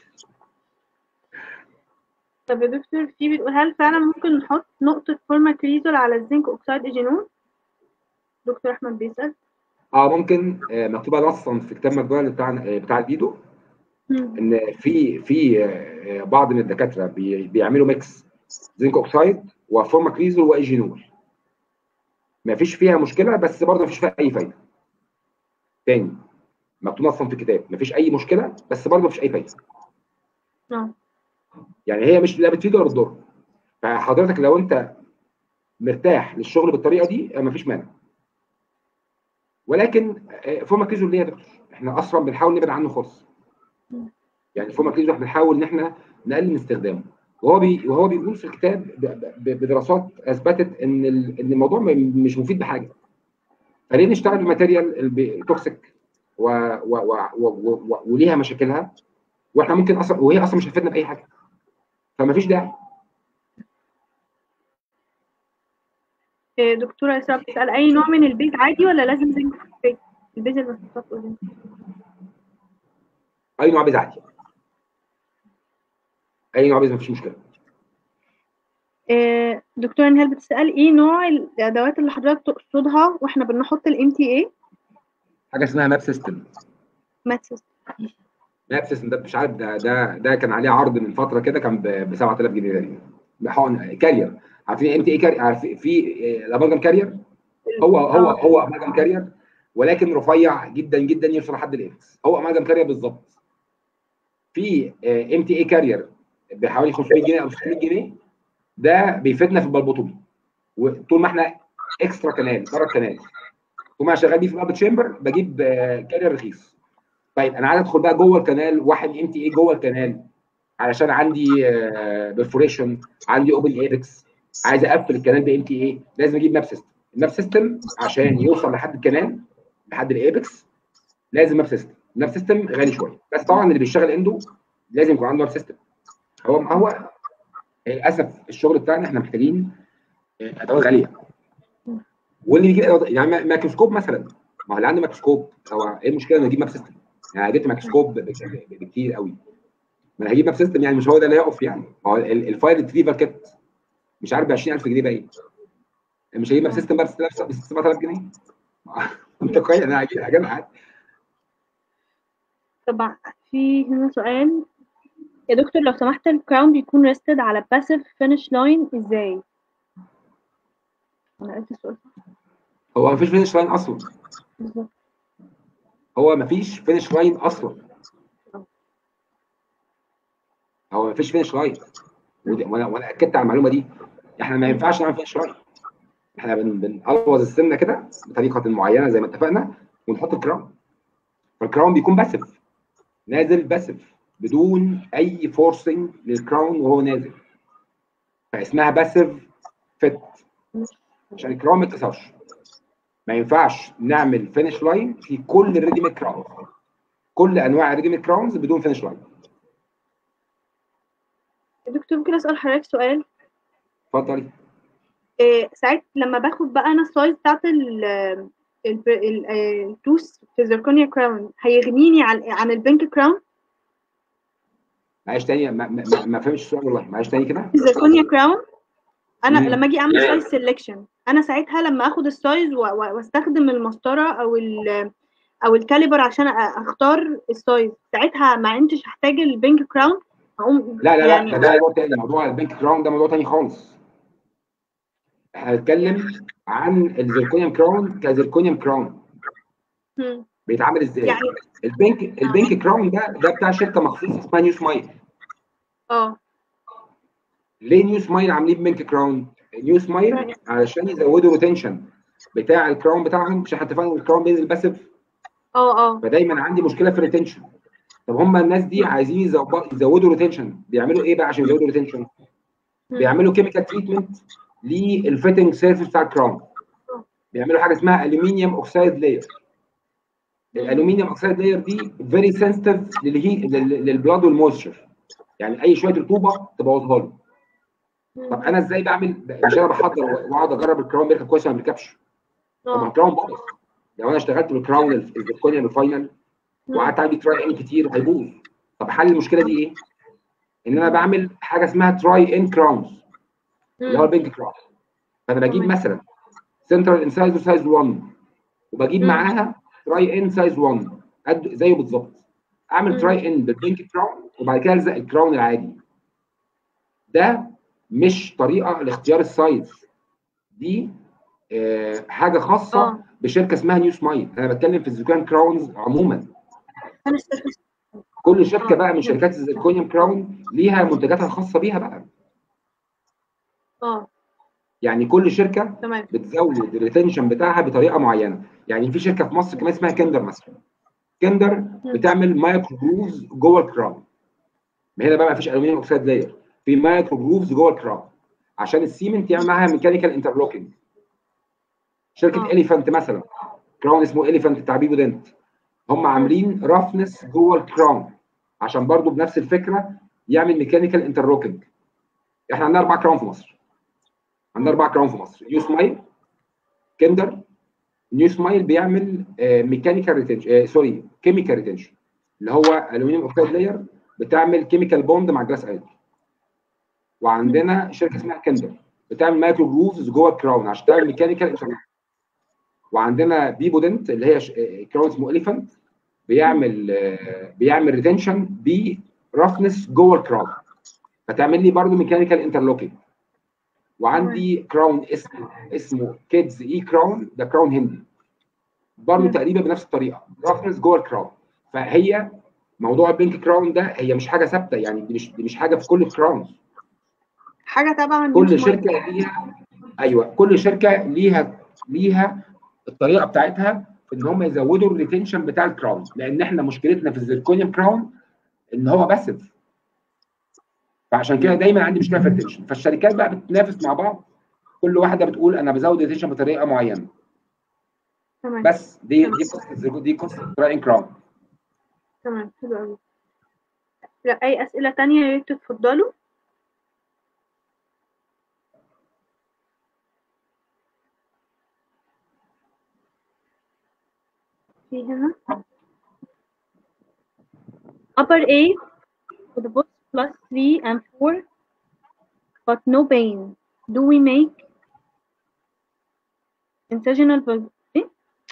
طب يا دكتور في بتقول هل فعلا ممكن نحط نقطة فورماكريزول على الزنك أكسيد إيجينول؟ دكتور أحمد بيسأل اه ممكن آه، مكتوبه نصا في كتاب مجموعه بتاع آه، بتاع الفيديو ان في في آه، بعض من الدكاتره بي- بيعملوا ميكس زنك اوكسايد وفورماكريزول وايجينول ما فيش فيها مشكله بس برضه ما فيش فيها اي فايده تاني مكتوب نصا في الكتاب ما فيش اي مشكله بس برضه ما فيش اي فايده اه يعني هي مش لا بتفيد ولا بتضر فحضرتك لو انت مرتاح للشغل بالطريقه دي ما فيش مانع ولكن آه، فورماكريزول ليه يا دكتور احنا اصلا بنحاول نبعد عنه خالص يعني فورماكريزول احنا بنحاول ان احنا نقلل من استخدامه وهو بي وهو بيقول في الكتاب ب- ب- بدراسات اثبتت ان ال- ان الموضوع م- مش مفيد بحاجه فليه نشتغل بماتيريال توكسيك و و و و و و وليها مشاكلها واحنا ممكن اصلا وهي اصلا مش هتفيدنا باي حاجه فما فيش داعي إيه، دكتورة إسراء بتسأل أي نوع من البيت عادي ولا لازم زنك فوسفات؟ البيت المصفات زنك اي نوع بيز عادي اي نوع بيز مفيش مشكله إيه، دكتورة نهال بتسأل إيه نوع الأدوات اللي حضرتك تقصدها وإحنا بنحط ال MTA؟ حاجه اسمها ماب سيستم ماتسس ماب سيستم ده مش عارف ده ده ده كان عليه عرض من فتره كده كان ب 7000 جنيه تقريبا بحقن كارير عارفين ام تي اي كارير عارفين في الامالجم كارير هو هو آه. هو امالجم كارير ولكن رفيع جدا جدا يوصل لحد الاكس هو امالجم كارير بالظبط في ام تي اي كارير بحوالي 500 جنيه او 600 جنيه ده بيفيدنا في البلبوتومي وطول ما احنا اكسترا كانال بره الكانال طول ما انا شغال بيه في الاب تشامبر بجيب آه، كارير رخيص طيب انا عايز ادخل بقى جوه الكانال واحد ام تي اي جوه الكانال علشان عندي برفوريشن عندي اوبن ايبكس عايز اقفل الكانال بام تي اي لازم اجيب ماب سيستم الماب سيستم عشان يوصل لحد الكانال لحد الايبكس لازم ماب سيستم ماب سيستم غالي شويه بس طبعا اللي بيشتغل اندو لازم يكون عنده ماب سيستم هو هو للاسف الشغل بتاعنا احنا محتاجين آه، ادوات غاليه واللي بيجيب أدوات- يعني ما- مايكروسكوب مثلا ما هو اللي عنده مايكروسكوب هو ايه المشكله انه يجيب ماب سيستم يعني أنا جبت مايكروسكوب بك- بكتير قوي ما انا هجيب ماب سيستم يعني مش هو ده اللي هيقف يعني ما هو ال- الفايل ريتريفر كيت مش عارف ب 20000 جنيه باين مش هجيب ماب سيستم بقى ب 6000 ب 7000 جنيه منطقيا انا هجيب يا جماعه طبعا في هنا سؤال يا دكتور لو سمحت الكراون بيكون ريستد على باسيف فينش لاين ازاي؟ انا قلت السؤال صح هو ما فيش فينش لاين اصلا بالظبط هو ما فيش فينش لاين اصلا هو ما فيش فينش لاين ودي- وانا وانا اكدت على المعلومه دي احنا ما ينفعش نعمل فينش لاين احنا بن- بنقلوظ السنه كده بطريقه معينه زي ما اتفقنا ونحط الكراون فالكراون بيكون باسف نازل باسف بدون اي فورسنج للكراون وهو نازل فاسمها باسف فيت عشان الكراون ما يتكسرش ما ينفعش نعمل فينش لاين في كل الريدي ميد كراونز كل انواع الريدي ميد كراونز بدون فينش لاين يا دكتور ممكن اسال حضرتك سؤال اتفضلي إيه ساعات لما باخد بقى انا السايز بتاعت ال ال- ال- آه، التوس في الزركونيا كراون هيغنيني عن عن البنك كراون معلش تاني ما, ما, ما- ما فهمتش السؤال والله معلش تاني كده الزركونيا كراون انا مم. لما اجي اعمل سايز سيلكشن انا ساعتها لما اخد السايز و- و- واستخدم المسطره او ال او الكاليبر عشان أ- اختار السايز ساعتها ما عندش احتاج البنك كراون اقوم لا لا يعني لا ده موضوع تاني موضوع البنك كراون ده موضوع تاني خالص احنا هنتكلم عن الزركونيوم كراون كزركونيوم كراون مم. بيتعمل ازاي يعني البنك البنك كراون ده ده بتاع شركه مخصوص اسمها نيو سمايل اه ليه نيو سمايل عاملين بنك كراون نيو سمايل علشان يزودوا روتنشن بتاع الكراون بتاعهم مش احنا اتفقنا ان الكراون بينزل باسف اه اه فدايما عندي مشكله في الريتنشن طب هم الناس دي عايزين يزو- يزودوا روتنشن بيعملوا ايه بقى عشان يزودوا روتنشن مم. بيعملوا كيميكال تريتمنت للفيتنج سيرفيس بتاع الكراون بيعملوا حاجه اسمها الومنيوم اوكسايد لاير الالومنيوم اوكسايد لاير دي فيري سنسيتيف للبلاد والمويستشر يعني اي شويه رطوبه تبوظها له طب انا ازاي بعمل مش انا بحضر واقعد اجرب الكراون بيركب كويس ولا ما بيركبش طب ما اه الكراون باظ لو انا اشتغلت بالكراون الزركونيا بالفاينل وقعدت اعمل تراي ان كتير هيبوظ طب حل المشكله دي ايه؟ ان انا بعمل حاجه اسمها تراي ان كراونز اللي هو البنك كراون فانا بجيب تمام. مثلا سنترال انسايزر سايز 1 وبجيب مم. معاها تراي ان سايز 1 قد زيه بالظبط اعمل مم. تراي ان بالبنك كراون وبعد كده الزق الكراون العادي ده مش طريقه لاختيار السايز دي آه حاجه خاصه اه بشركه اسمها نيو سمايل انا بتكلم في الزيكون كراونز عموما انا استفدت كل شركه آه. بقى من شركات الزيركونيوم كراون ليها منتجاتها الخاصه بيها بقى اه يعني كل شركه تمام بتزود الريتنشن بتاعها بطريقه معينه يعني في شركه في مصر كمان اسمها كندر مثلا كندر بتعمل مايكرو جروفز جوه الكراون هنا بقى ما فيش الومنيوم اوكسيد لاير في مايكرو جروفز جوه الكراون عشان السيمنت يعمل معاها ميكانيكال انترلوكينج شركه آه. اليفانت مثلا كراون اسمه اليفانت بتاع بيبو دنت هم عاملين رفنس جوه الكراون عشان برضو بنفس الفكره يعمل ميكانيكال انترلوكينج احنا عندنا اربع كراون في مصر عندنا اربع كراون في مصر نيو سمايل كندر نيو سمايل بيعمل ميكانيكال ريتنشن سوري كيميكال ريتنشن اللي هو الومنيوم اوكسيد لاير بتعمل كيميكال بوند مع جلاس ايدر وعندنا شركه اسمها كندر بتعمل مايكرو جروفز جوه الكراون عشان تعمل ميكانيكال انترلوكينج وعندنا بيبو دنت اللي هي ش- آه، كراون اسمه اليفانت بيعمل آه، بيعمل ريتنشن برفنس جوه الكراون فتعمل لي برضو ميكانيكال انترلوكينج وعندي كراون اسمه اسمه كيدز اي كراون ده كراون هندي برضه مم. تقريبا بنفس الطريقه رفنس جوه الكراون فهي موضوع البنك كراون ده هي مش حاجه ثابته يعني دي مش دي مش حاجه في كل الكراونز حاجه تبع كل نيوز مايك. شركه ليها ايوه كل شركه ليها ليها الطريقه بتاعتها في ان هم يزودوا الريتنشن بتاع الكراون لان احنا مشكلتنا في الزيركونيوم كراون ان هو باسف فعشان كده دايما عندي مشكله في الريتنشن فالشركات بقى بتتنافس مع بعض كل واحده بتقول انا بزود الريتنشن بطريقه معينه تمام بس دي دي قصه الزيركو- دي قصه تراين كراون تمام حلو قوي لا اي اسئله تانية يا ريت تتفضلوا في هنا upper 8 for the books plus 3 and 4 but no pain do we make incisional bul- ايه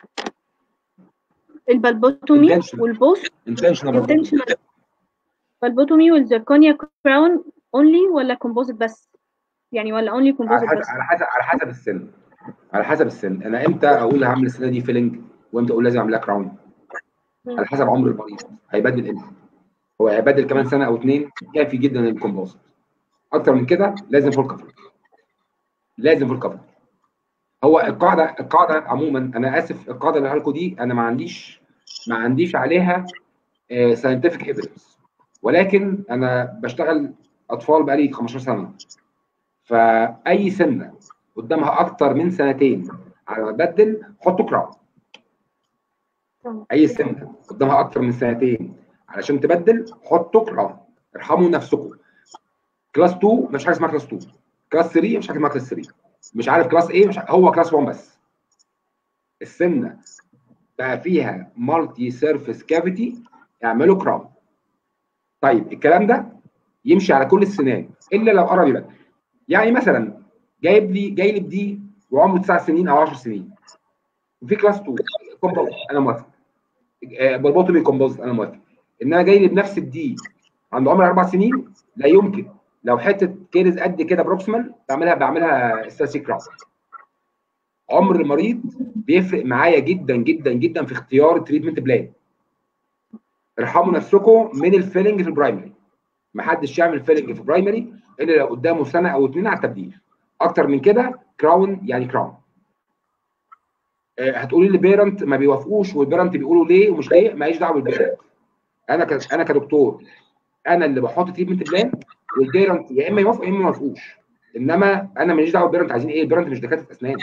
البلبوتومي Intentional. والبوست intentional intentional فالبوتومي والزركونيا كراون اونلي ولا كومبوزيت بس يعني ولا اونلي على كومبوزيت حسب بس على حسب على حسب السن على حسب السن انا امتى اقول هعمل السنه دي فيلنج وامتى اقول لازم اعملها كراون مم. على حسب عمر المريض هيبدل امتى هو هيبدل كمان سنه او اتنين كافي جدا للكومبوزيت اكتر من كده لازم فول كفر لازم فول كفر هو القاعده القاعده عموما انا اسف القاعده اللي لكم دي انا ما عنديش ما عنديش عليها ساينتفك ايفيدنس ولكن انا بشتغل اطفال بقالي 15 سنه فاي سنه قدامها اكتر من سنتين على ما تبدل حطوا كراون تمام. اي سنه قدامها اكتر من سنتين علشان تبدل حطوا كراون ارحموا نفسكم كلاس 2 مفيش حاجه اسمها كلاس 2 كلاس 3 مفيش حاجه اسمها كلاس 3 مش عارف كلاس ايه مش عارف. هو كلاس 1 بس السنه بقى فيها مالتي سيرفيس كافيتي اعملوا كراون طيب الكلام ده يمشي على كل السنان الا لو قرب يبدل يعني مثلا جايب لي جاي لي بدي وعمره 9 سنين او 10 سنين وفي كلاس 2 كومبوزيت انا موافق آه، بربطه كومبوزيت انا موافق ان انا جاي لي بنفس الدي عند عمر اربع سنين لا يمكن لو حته كيرز قد كده بروكسيمال بعملها بعملها ستاتيك كراون عمر المريض بيفرق معايا جدا جدا جدا في اختيار التريتمنت بلان ارحموا نفسكم من الفيلنج في البرايمري ما حدش يعمل فيلنج في البرايمري الا لو قدامه سنه او اتنين على التبديل اكتر من كده كراون يعني كراون آه، هتقولي لي بيرنت ما بيوافقوش والبيرنت بيقولوا ليه ومش ليه ماليش دعوه بالبيرنت انا ك... انا كدكتور انا اللي بحط تريتمنت بلان والبيرنت يا اما يوافقوا يا اما ما يوافقوش انما انا ماليش دعوه بالبيرنت عايزين ايه البيرنت مش دكاتره اسنان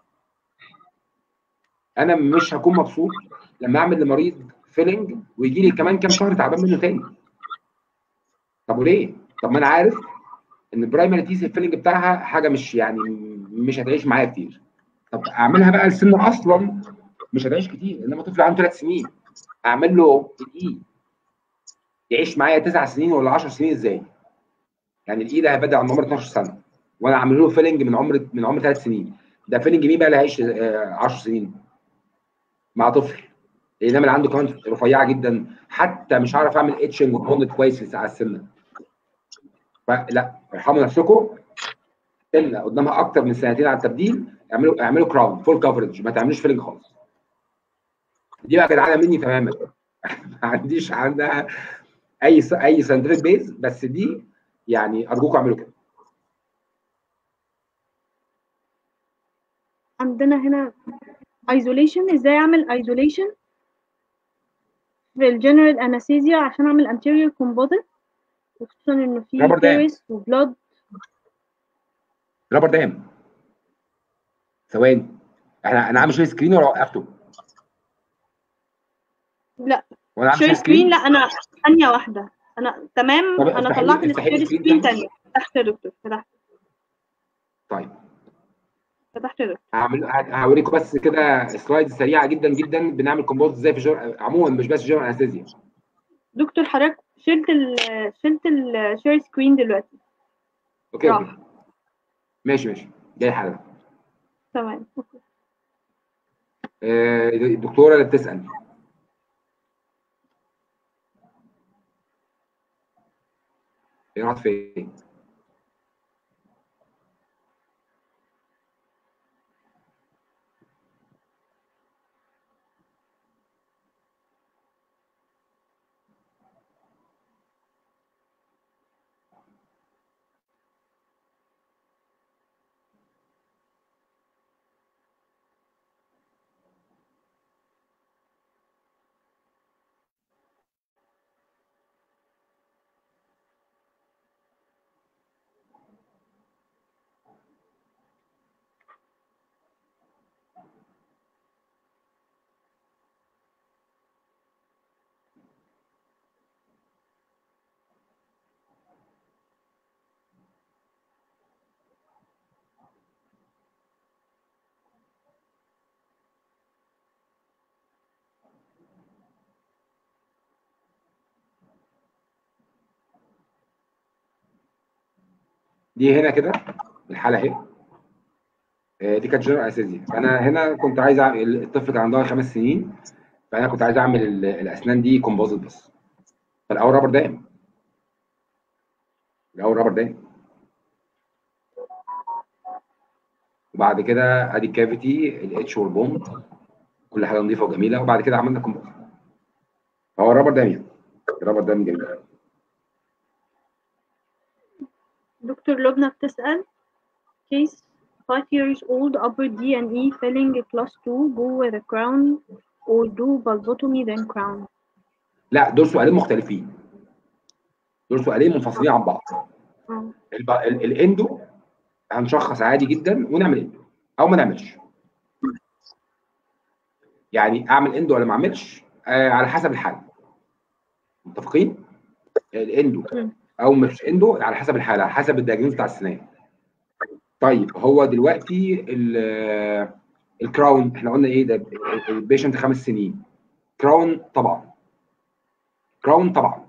انا مش هكون مبسوط لما اعمل لمريض فيلنج ويجي لي كمان كام شهر تعبان منه تاني طب وليه؟ طب ما انا عارف ان البرايمري تيس الفيلنج بتاعها حاجه مش يعني مش هتعيش معايا كتير طب اعملها بقى لسن اصلا مش هتعيش كتير انما طفل عنده ثلاث سنين اعمل له الاي يعيش معايا تسع سنين ولا 10 سنين ازاي؟ يعني الاي ده هيبدا عند عمر 12 سنه وانا اعمل له فيلنج من عمر من عمر ثلاث سنين ده فيلنج مين بقى اللي هيعيش 10 سنين مع طفل الانامل عنده كمان رفيعه جدا حتى مش عارف اعمل اتشنج وبوند كويس على السنه فلا ارحموا نفسكم سنه قدامها اكتر من سنتين على التبديل اعملوا اعملوا كراون فول كفرج ما تعملوش فيلنج خالص دي بقى جدعانه مني تماما ما عنديش عندها اي س... اي ساينتفك بيز بس دي يعني ارجوكم اعملوا كده عندنا هنا isolation ازاي اعمل isolation في الجنرال انستيزيا عشان اعمل anterior composite وخصوصا انه في رابر دام. كيرس وبلاد رابر دام ثواني احنا انا عامل شير سكرين ولا وقفته؟ لا وانا عامل شير سكرين لا انا ثانيه واحده انا تمام طب انا افتحي- طلعت افتحي الشير السكرين سكرين تاني. ثانيه فتحت يا دكتور فتحت طيب فتحت يا دكتور هعمل ه- هوريكم بس كده سلايد سريعه جدا جدا بنعمل كومبوز ازاي في جر... عموما مش بس جنرال انستيزيا دكتور حضرتك شلت ال شلت الشير سكرين دلوقتي اوكي آه. اوكي ماشي ماشي جاي حالا تمام آه، الدكتوره اللي بتسال هي راحت فين؟ دي هنا كده الحاله اهي آه، دي كانت جنرال انستيزيا فانا هنا كنت عايز أعمل الطفل كان عندها خمس سنين فانا كنت عايز اعمل ال- الاسنان دي كومبوزيت بس فالاول رابر دايم الاول رابر دايم وبعد كده ادي الكافيتي الاتش والبوند كل حاجه نظيفه وجميله وبعد كده عملنا كومبوزيت فهو الرابر دايم يعني الرابر دايم جميل دكتور لبنى بتسأل case 5 years old upper D and E filling class 2 go with a crown or do bulbotomy then crown لا دول سؤالين مختلفين دول سؤالين منفصلين عن بعض آه. الب... ال... الاندو هنشخص عادي جدا ونعمل اندو او ما نعملش يعني اعمل اندو ولا ما اعملش آه على حسب الحاله متفقين الاندو مم. او مش اندو على حسب الحاله على حسب الدياجنوز بتاع السنان طيب هو دلوقتي ال- الكراون احنا قلنا ايه ده البيشنت خمس سنين كراون طبعا كراون طبعا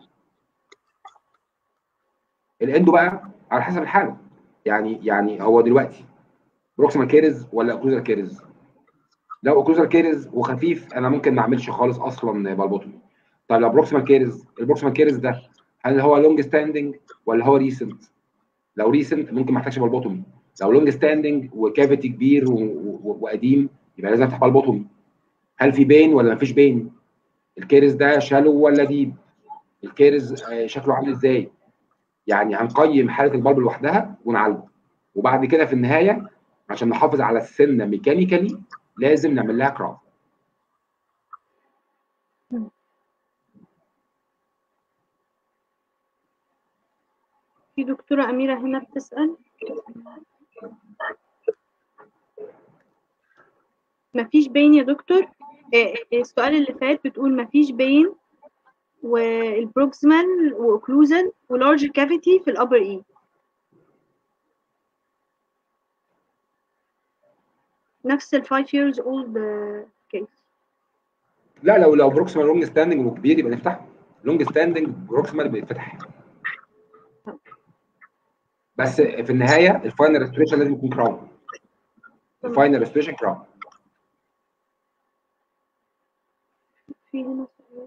الاندو بقى على حسب الحاله يعني يعني هو دلوقتي بروكسيمال كيرز ولا اوكلوزال كيرز لو اوكلوزال كيرز وخفيف انا ممكن ما اعملش خالص اصلا بالبوتومي طيب لو بروكسيمال كيرز البروكسيمال كيرز ده هل هو لونج ستاندنج ولا هو ريسنت لو ريسنت ممكن ما احتاجش بالبوتومي لو لونج ستاندنج وكافيتي كبير و- و- وقديم يبقى لازم افتح بالبوتومي هل في بين ولا مفيش بين الكيرز ده شالو ولا ديب الكيرز آه، شكله عامل ازاي يعني هنقيم حاله البلب لوحدها ونعالجه وبعد كده في النهايه عشان نحافظ على السنه ميكانيكالي لازم نعمل لها كراف في دكتورة أميرة هنا بتسأل مفيش بين يا دكتور آه، آه، السؤال اللي فات بتقول مفيش بين والبروكسيمال واوكلوزال ولارج كافيتي في الابر اي نفس ال 5 years old كيس لا لو لو بروكسيمال لونج ستاندنج وكبير يبقى نفتحه لونج ستاندنج بروكسيمال بيتفتح بس في النهايه الفاينل ريستوريشن لازم يكون كراون الفاينل ريستوريشن كراون في هنا سؤال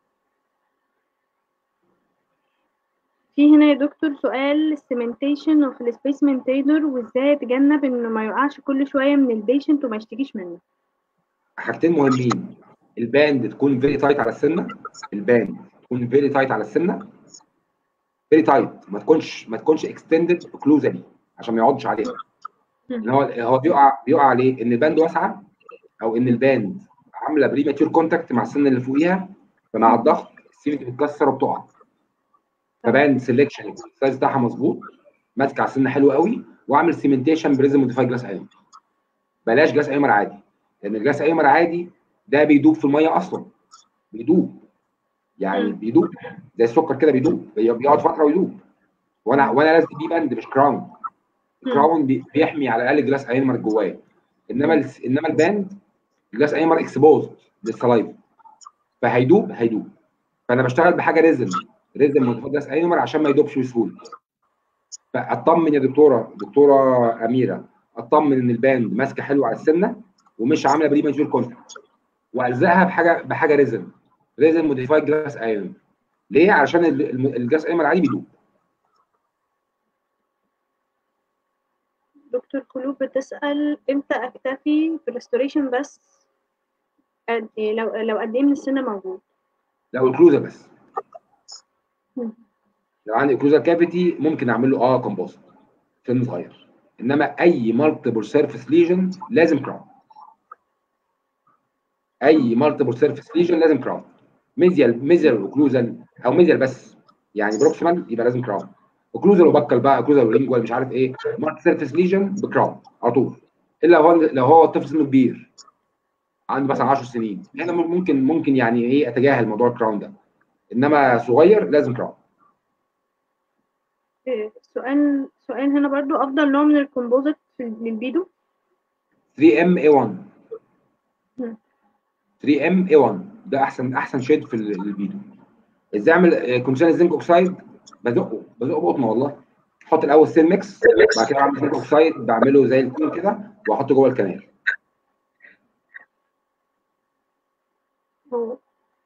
في هنا يا دكتور سؤال السيمنتيشن اوف السبيس مينتينر وازاي اتجنب انه ما يقعش كل شويه من البيشنت وما يشتكيش منه حاجتين مهمين الباند تكون فيري تايت على السنه الباند تكون فيري تايت على السنه فيري تايت ما تكونش ما تكونش اكستندد اوكلوزالي عشان ما يقعدش عليها ان هو هو بيقع بيقع عليه ان الباند واسعه او ان الباند عامله بريماتيور كونتاكت مع السنه اللي فوقيها فمع الضغط السيمنت بتتكسر وبتقع فباند سelection السايز بتاعها مظبوط ماسكه على السنه حلو قوي واعمل سيمنتيشن بريزم موديفاي جلاس ايمر بلاش جلاس ايمر عادي لان الجلاس ايمر عادي ده بيدوب في الميه اصلا بيدوب يعني مم. بيدوب زي السكر كده بيدوب بي- بيقعد فتره ويدوب وانا وانا لازم بيه باند مش كراون الكراون بي- بيحمي على الاقل جلاس ايمر جواه انما ال- انما الباند جلاس ايمر اكسبوزد للسلايف فهيدوب هيدوب فانا بشتغل بحاجه ريزن ريزن موديفاي جلاس ايمر عشان ما يدوبش بسهوله فاطمن يا دكتوره دكتوره اميره اطمن ان الباند ماسكه حلو على السنه ومش عامله بريماتيور كونتاكت والزقها بحاجه بحاجه ريزن ريزن موديفايد جلاس ايرون ليه؟ علشان ال- الم- الجلاس ايرون العادي بيدوب دكتور قلوب بتسأل امتى اكتفي بريستوريشن بس قد إيه لو لو قد ايه من السنة موجود لو الكلوزر بس مم. لو عندي كلوزر كافيتي ممكن اعمل له اه كومبوست سن صغير انما اي مالتيبل سيرفيس ليجن لازم كراون اي مالتيبل سيرفيس ليجن لازم كراون ميزيال ميزيال اوكلوزال او ميزيال بس يعني بروكسيمال يبقى لازم كراون اوكلوزال وبكل بقى اوكلوزال ولينجوال مش عارف ايه مالتي سيرفيس ليجن بكراون على طول الا هو لو هو الطفل سنه كبير عنده مثلا 10 سنين هنا ممكن ممكن يعني ايه اتجاهل موضوع الكراون ده انما صغير لازم كراون إيه، سؤال سؤال هنا برضو افضل نوع من الكومبوزيت في للبيدو 3 ام اي 1 مم. 3 ام اي 1 ده احسن احسن شيد في ال- الفيديو ازاي اعمل كونسان الزنك اوكسايد بزقه بزقه بقطنه والله احط الاول سيل ميكس بعد كده اعمل زنك اوكسايد بعمله زي الكون كده واحطه جوه الكنال هو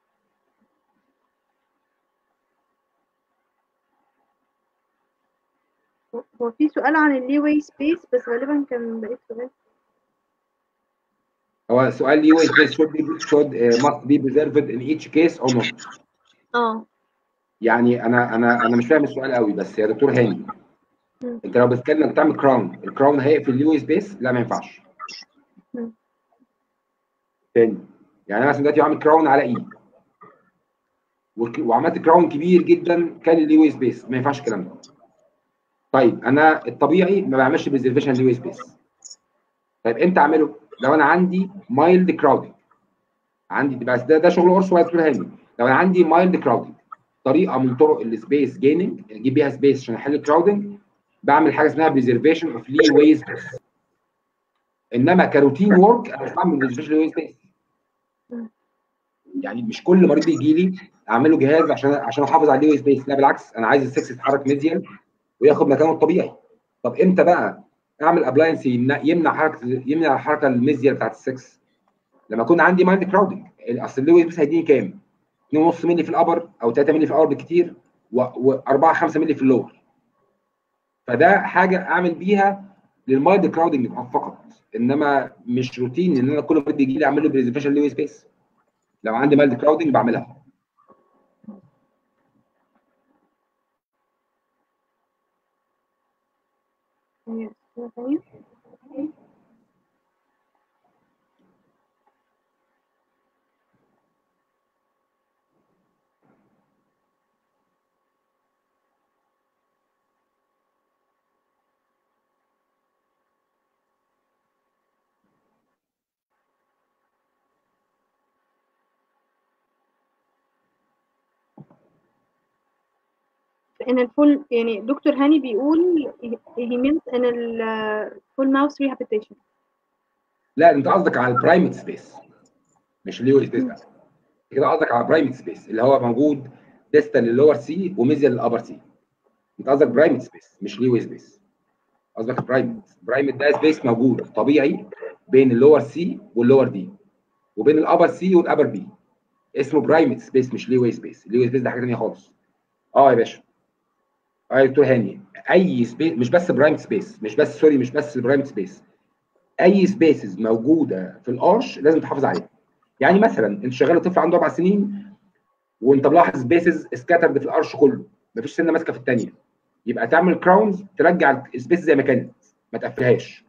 هو في سؤال عن اللي واي سبيس بس غالبا كان بقيت سؤال هو سؤال لي ويز this should be should uh, must be preserved in each case or not اه يعني انا انا انا مش فاهم السؤال قوي بس يا دكتور هاني مم. انت لو بتتكلم انك تعمل كراون الكراون هيقفل اليو سبيس لا ما ينفعش مم. تاني يعني انا مثلا دلوقتي عامل كراون على اي وك- وعملت كراون كبير جدا كان اليو سبيس ما ينفعش الكلام ده طيب انا الطبيعي ما بعملش بريزرفيشن ليو سبيس طيب امتى اعمله لو انا عندي مايلد كراودنج عندي بس ده ده شغل قرص ولا دكتور هاني لو انا عندي مايلد كراودنج طريقه من طرق السبيس جيننج اجيب بيها سبيس عشان احل الكراودنج بعمل حاجه اسمها بريزرفيشن اوف لي واي سبيس انما كروتين ورك انا مش بعمل بريزرفيشن لي واي سبيس يعني مش كل مريض بيجي لي اعمل له جهاز عشان عشان احافظ على اللي واي سبيس لا بالعكس انا عايز السكس يتحرك ميديال وياخد مكانه الطبيعي طب امتى بقى اعمل ابلاينس يمنع حركه يمنع الحركه الميزيال بتاعت السكس لما يكون عندي مايند كراودنج اصل اللوي بس هيديني كام 2.5 مللي في الابر او 3 مللي في الابر بالكتير و4 5 مللي في اللور فده حاجه اعمل بيها للمايند كراودنج فقط انما مش روتين ان انا كل مريض بيجي لي اعمل له بريزرفيشن لوي سبيس لو عندي مايند كراودنج بعملها طيب، أسئلة تانية؟ ان الفول يعني دكتور هاني بيقول he meant ان الفول ماوس rehabilitation لا انت قصدك على البرايمت سبيس مش اللي هو سبيس بس كده قصدك على برايمت سبيس اللي هو موجود ديستال للور سي وميزيال للابر سي انت قصدك برايمت سبيس مش ليوي سبيس قصدك برايمت برايمت ده سبيس موجود طبيعي بين اللور سي واللور دي وبين الابر سي والابر بي اسمه برايمت سبيس مش ليوي سبيس ليوي سبيس ده حاجه ثانيه خالص اه يا باشا اه يا دكتور هاني اي سبيس مش بس برايمت سبيس مش بس سوري مش بس برايمت سبيس اي سبيسز موجوده في الارش لازم تحافظ عليها يعني مثلا انت شغال طفل عنده اربع سنين وانت ملاحظ سبيسز سكاترد في الارش كله مفيش سنه ماسكه في الثانيه يبقى تعمل كراونز ترجع السبيس زي ما كانت ما تقفلهاش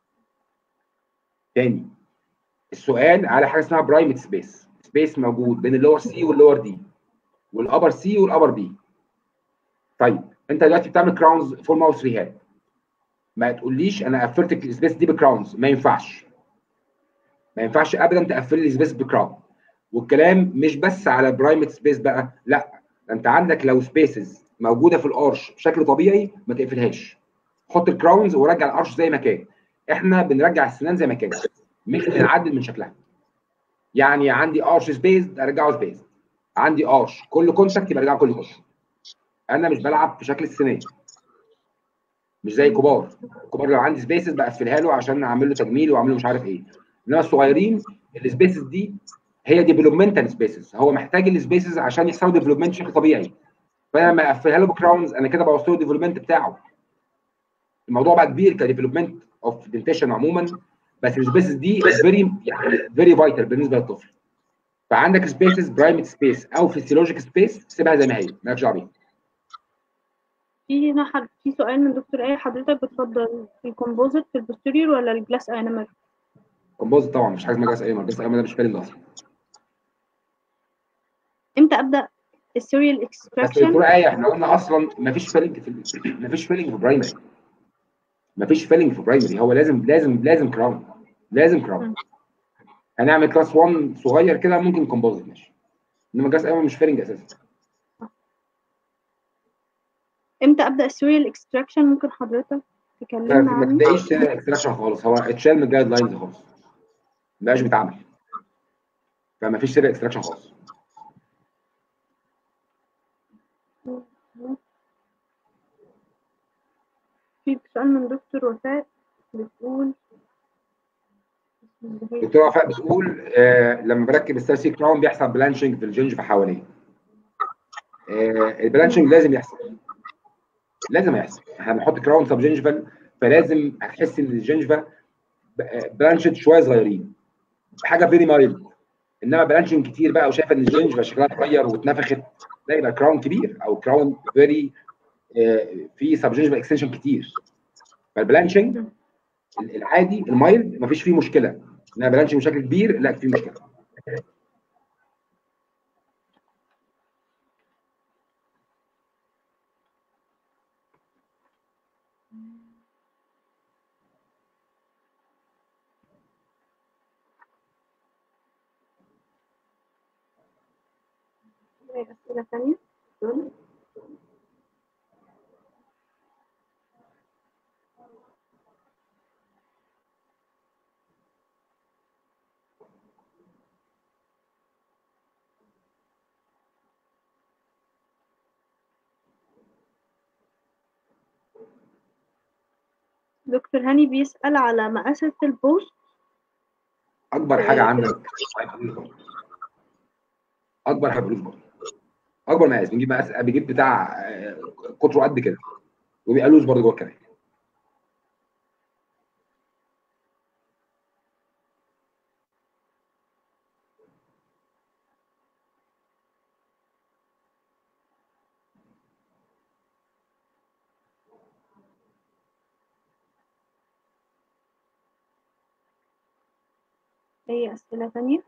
تاني السؤال على حاجه اسمها برايمت سبيس سبيس موجود بين اللور سي واللور دي والابر سي والابر بي طيب انت دلوقتي بتعمل كراونز فول ماوس ريهاب ما تقوليش انا قفلت السبيس دي بكراونز ما ينفعش ما ينفعش ابدا تقفل لي سبيس بكراون والكلام مش بس على برايمت سبيس بقى لا ده انت عندك لو سبيسز موجوده في الارش بشكل طبيعي ما تقفلهاش حط الكراونز ورجع الارش زي ما كان احنا بنرجع السنان زي ما كانت مش بنعدل من شكلها يعني عندي ارش سبيس ارجعه سبيس عندي ارش كل كونتاكت يبقى ارجعه كل كونتاكت انا مش بلعب في شكل السنان مش زي الكبار الكبار لو عندي سبيسز بقفلها له عشان اعمل له تجميل واعمل له مش عارف ايه انما الصغيرين السبيسز دي هي ديفلوبمنتال سبيسز هو محتاج السبيسز عشان يحصل ديفلوبمنت بشكل طبيعي فانا لما اقفلها له بكراونز انا كده بوظت له الديفلوبمنت بتاعه الموضوع بقى كبير كديفلوبمنت اوف دنتيشن عموما بس السبيسز دي فيري يعني فيري فايتال بالنسبه للطفل فعندك سبيسز برايمت سبيس او فيسيولوجيك سبيس سيبها زي ما هي مالكش دعوه بيها في هنا حد في سؤال من دكتور ايه حضرتك بتفضل الكومبوزيت في البوستيريور ولا الجلاس انيمال كومبوزيت طبعا مش حاجه اسمها جلاس ايمر جلاس ايمر ده مش فيلنج اصلا امتى ابدا السيريال بس اكستراكشن دكتور ايه احنا قلنا اصلا مفيش فيلنج في ال- مفيش فيلنج في برايمري مفيش فيلنج في برايمري هو لازم لازم لازم كراون لازم كراون هنعمل كلاس 1 صغير كده ممكن كومبوزيت ماشي انما جلاس ايمر مش فيلنج اساسا امتى ابدا السيريال اكستراكشن ممكن حضرتك تكلمنا ما عنه تلاقيش اكستراكشن خالص هو اتشال من الجايد لاينز خالص ما بقاش بيتعمل فما فيش سيريال اكستراكشن خالص في سؤال من دكتور وفاء بتقول دكتور وفاء بتقول آه لما بركب السيرسي كراون بيحصل بلانشنج في الجنجفه حواليه آه البلانشنج لازم يحصل لازم يحصل احنا بنحط كراون سب جنجفال فلازم هتحس ان الجنجفه بلانشد شويه صغيرين حاجه فيري مايلد انما بلانشنج كتير بقى وشايفه ان الجنجفه شكلها اتغير واتنفخت لا يبقى كراون كبير او كراون فيري في سب جنجفال اكستنشن كتير فالبلانشنج العادي المايلد مفيش فيه مشكله انما بلانشنج بشكل كبير لا فيه مشكله أسئلة ثانية دكتور هاني بيسأل على مقاسة البوست اكبر حاجه عندك اكبر حاجه فلوس برضه اكبر مقاس بنجيب مقاس بنجيب بتاع آه، قطره قد كده وبيبقى لوز برضه جوه الكلام أي أسئلة تانية؟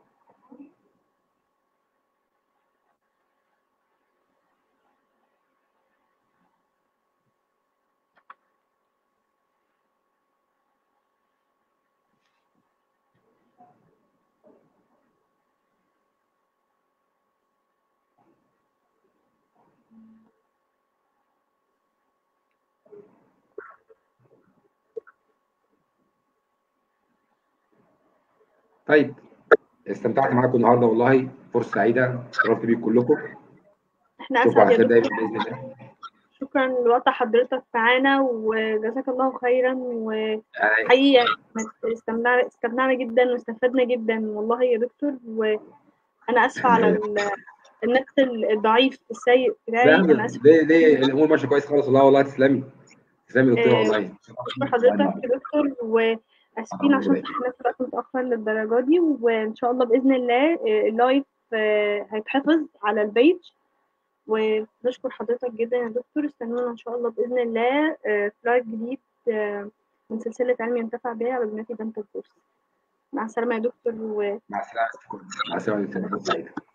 طيب استمتعت معاكم النهارده والله فرصه سعيده اتشرفت بيكم كلكم إحنا اشوفكم على أسعد خير يا دايما دكتور باذن الله شكرا لوقت حضرتك معانا وجزاك الله خيرا وحقيقة يعني استمتعنا استمتعنا جدا واستفدنا جدا والله يا دكتور وأنا آسفة على ال- النت الضعيف السيء بتاعي لا أنا آسفة ليه ليه الامور ماشيه كويس خالص والله والله تسلمي تسلمي يا دكتوره آه، والله بشكر حضرتك يا دكتور واسفين عشان صحينا في وقت متاخر للدرجه دي وان شاء الله باذن الله آه، اللايف آه، هيتحفظ على البيج ونشكر حضرتك جدا يا دكتور استنونا ان شاء الله باذن الله آه، في لايف جديد آه، من سلسله علم ينتفع بها على بناتي دنتال كورس مع السلامه يا دكتور و مع السلامه مع السلامه يا دكتورة.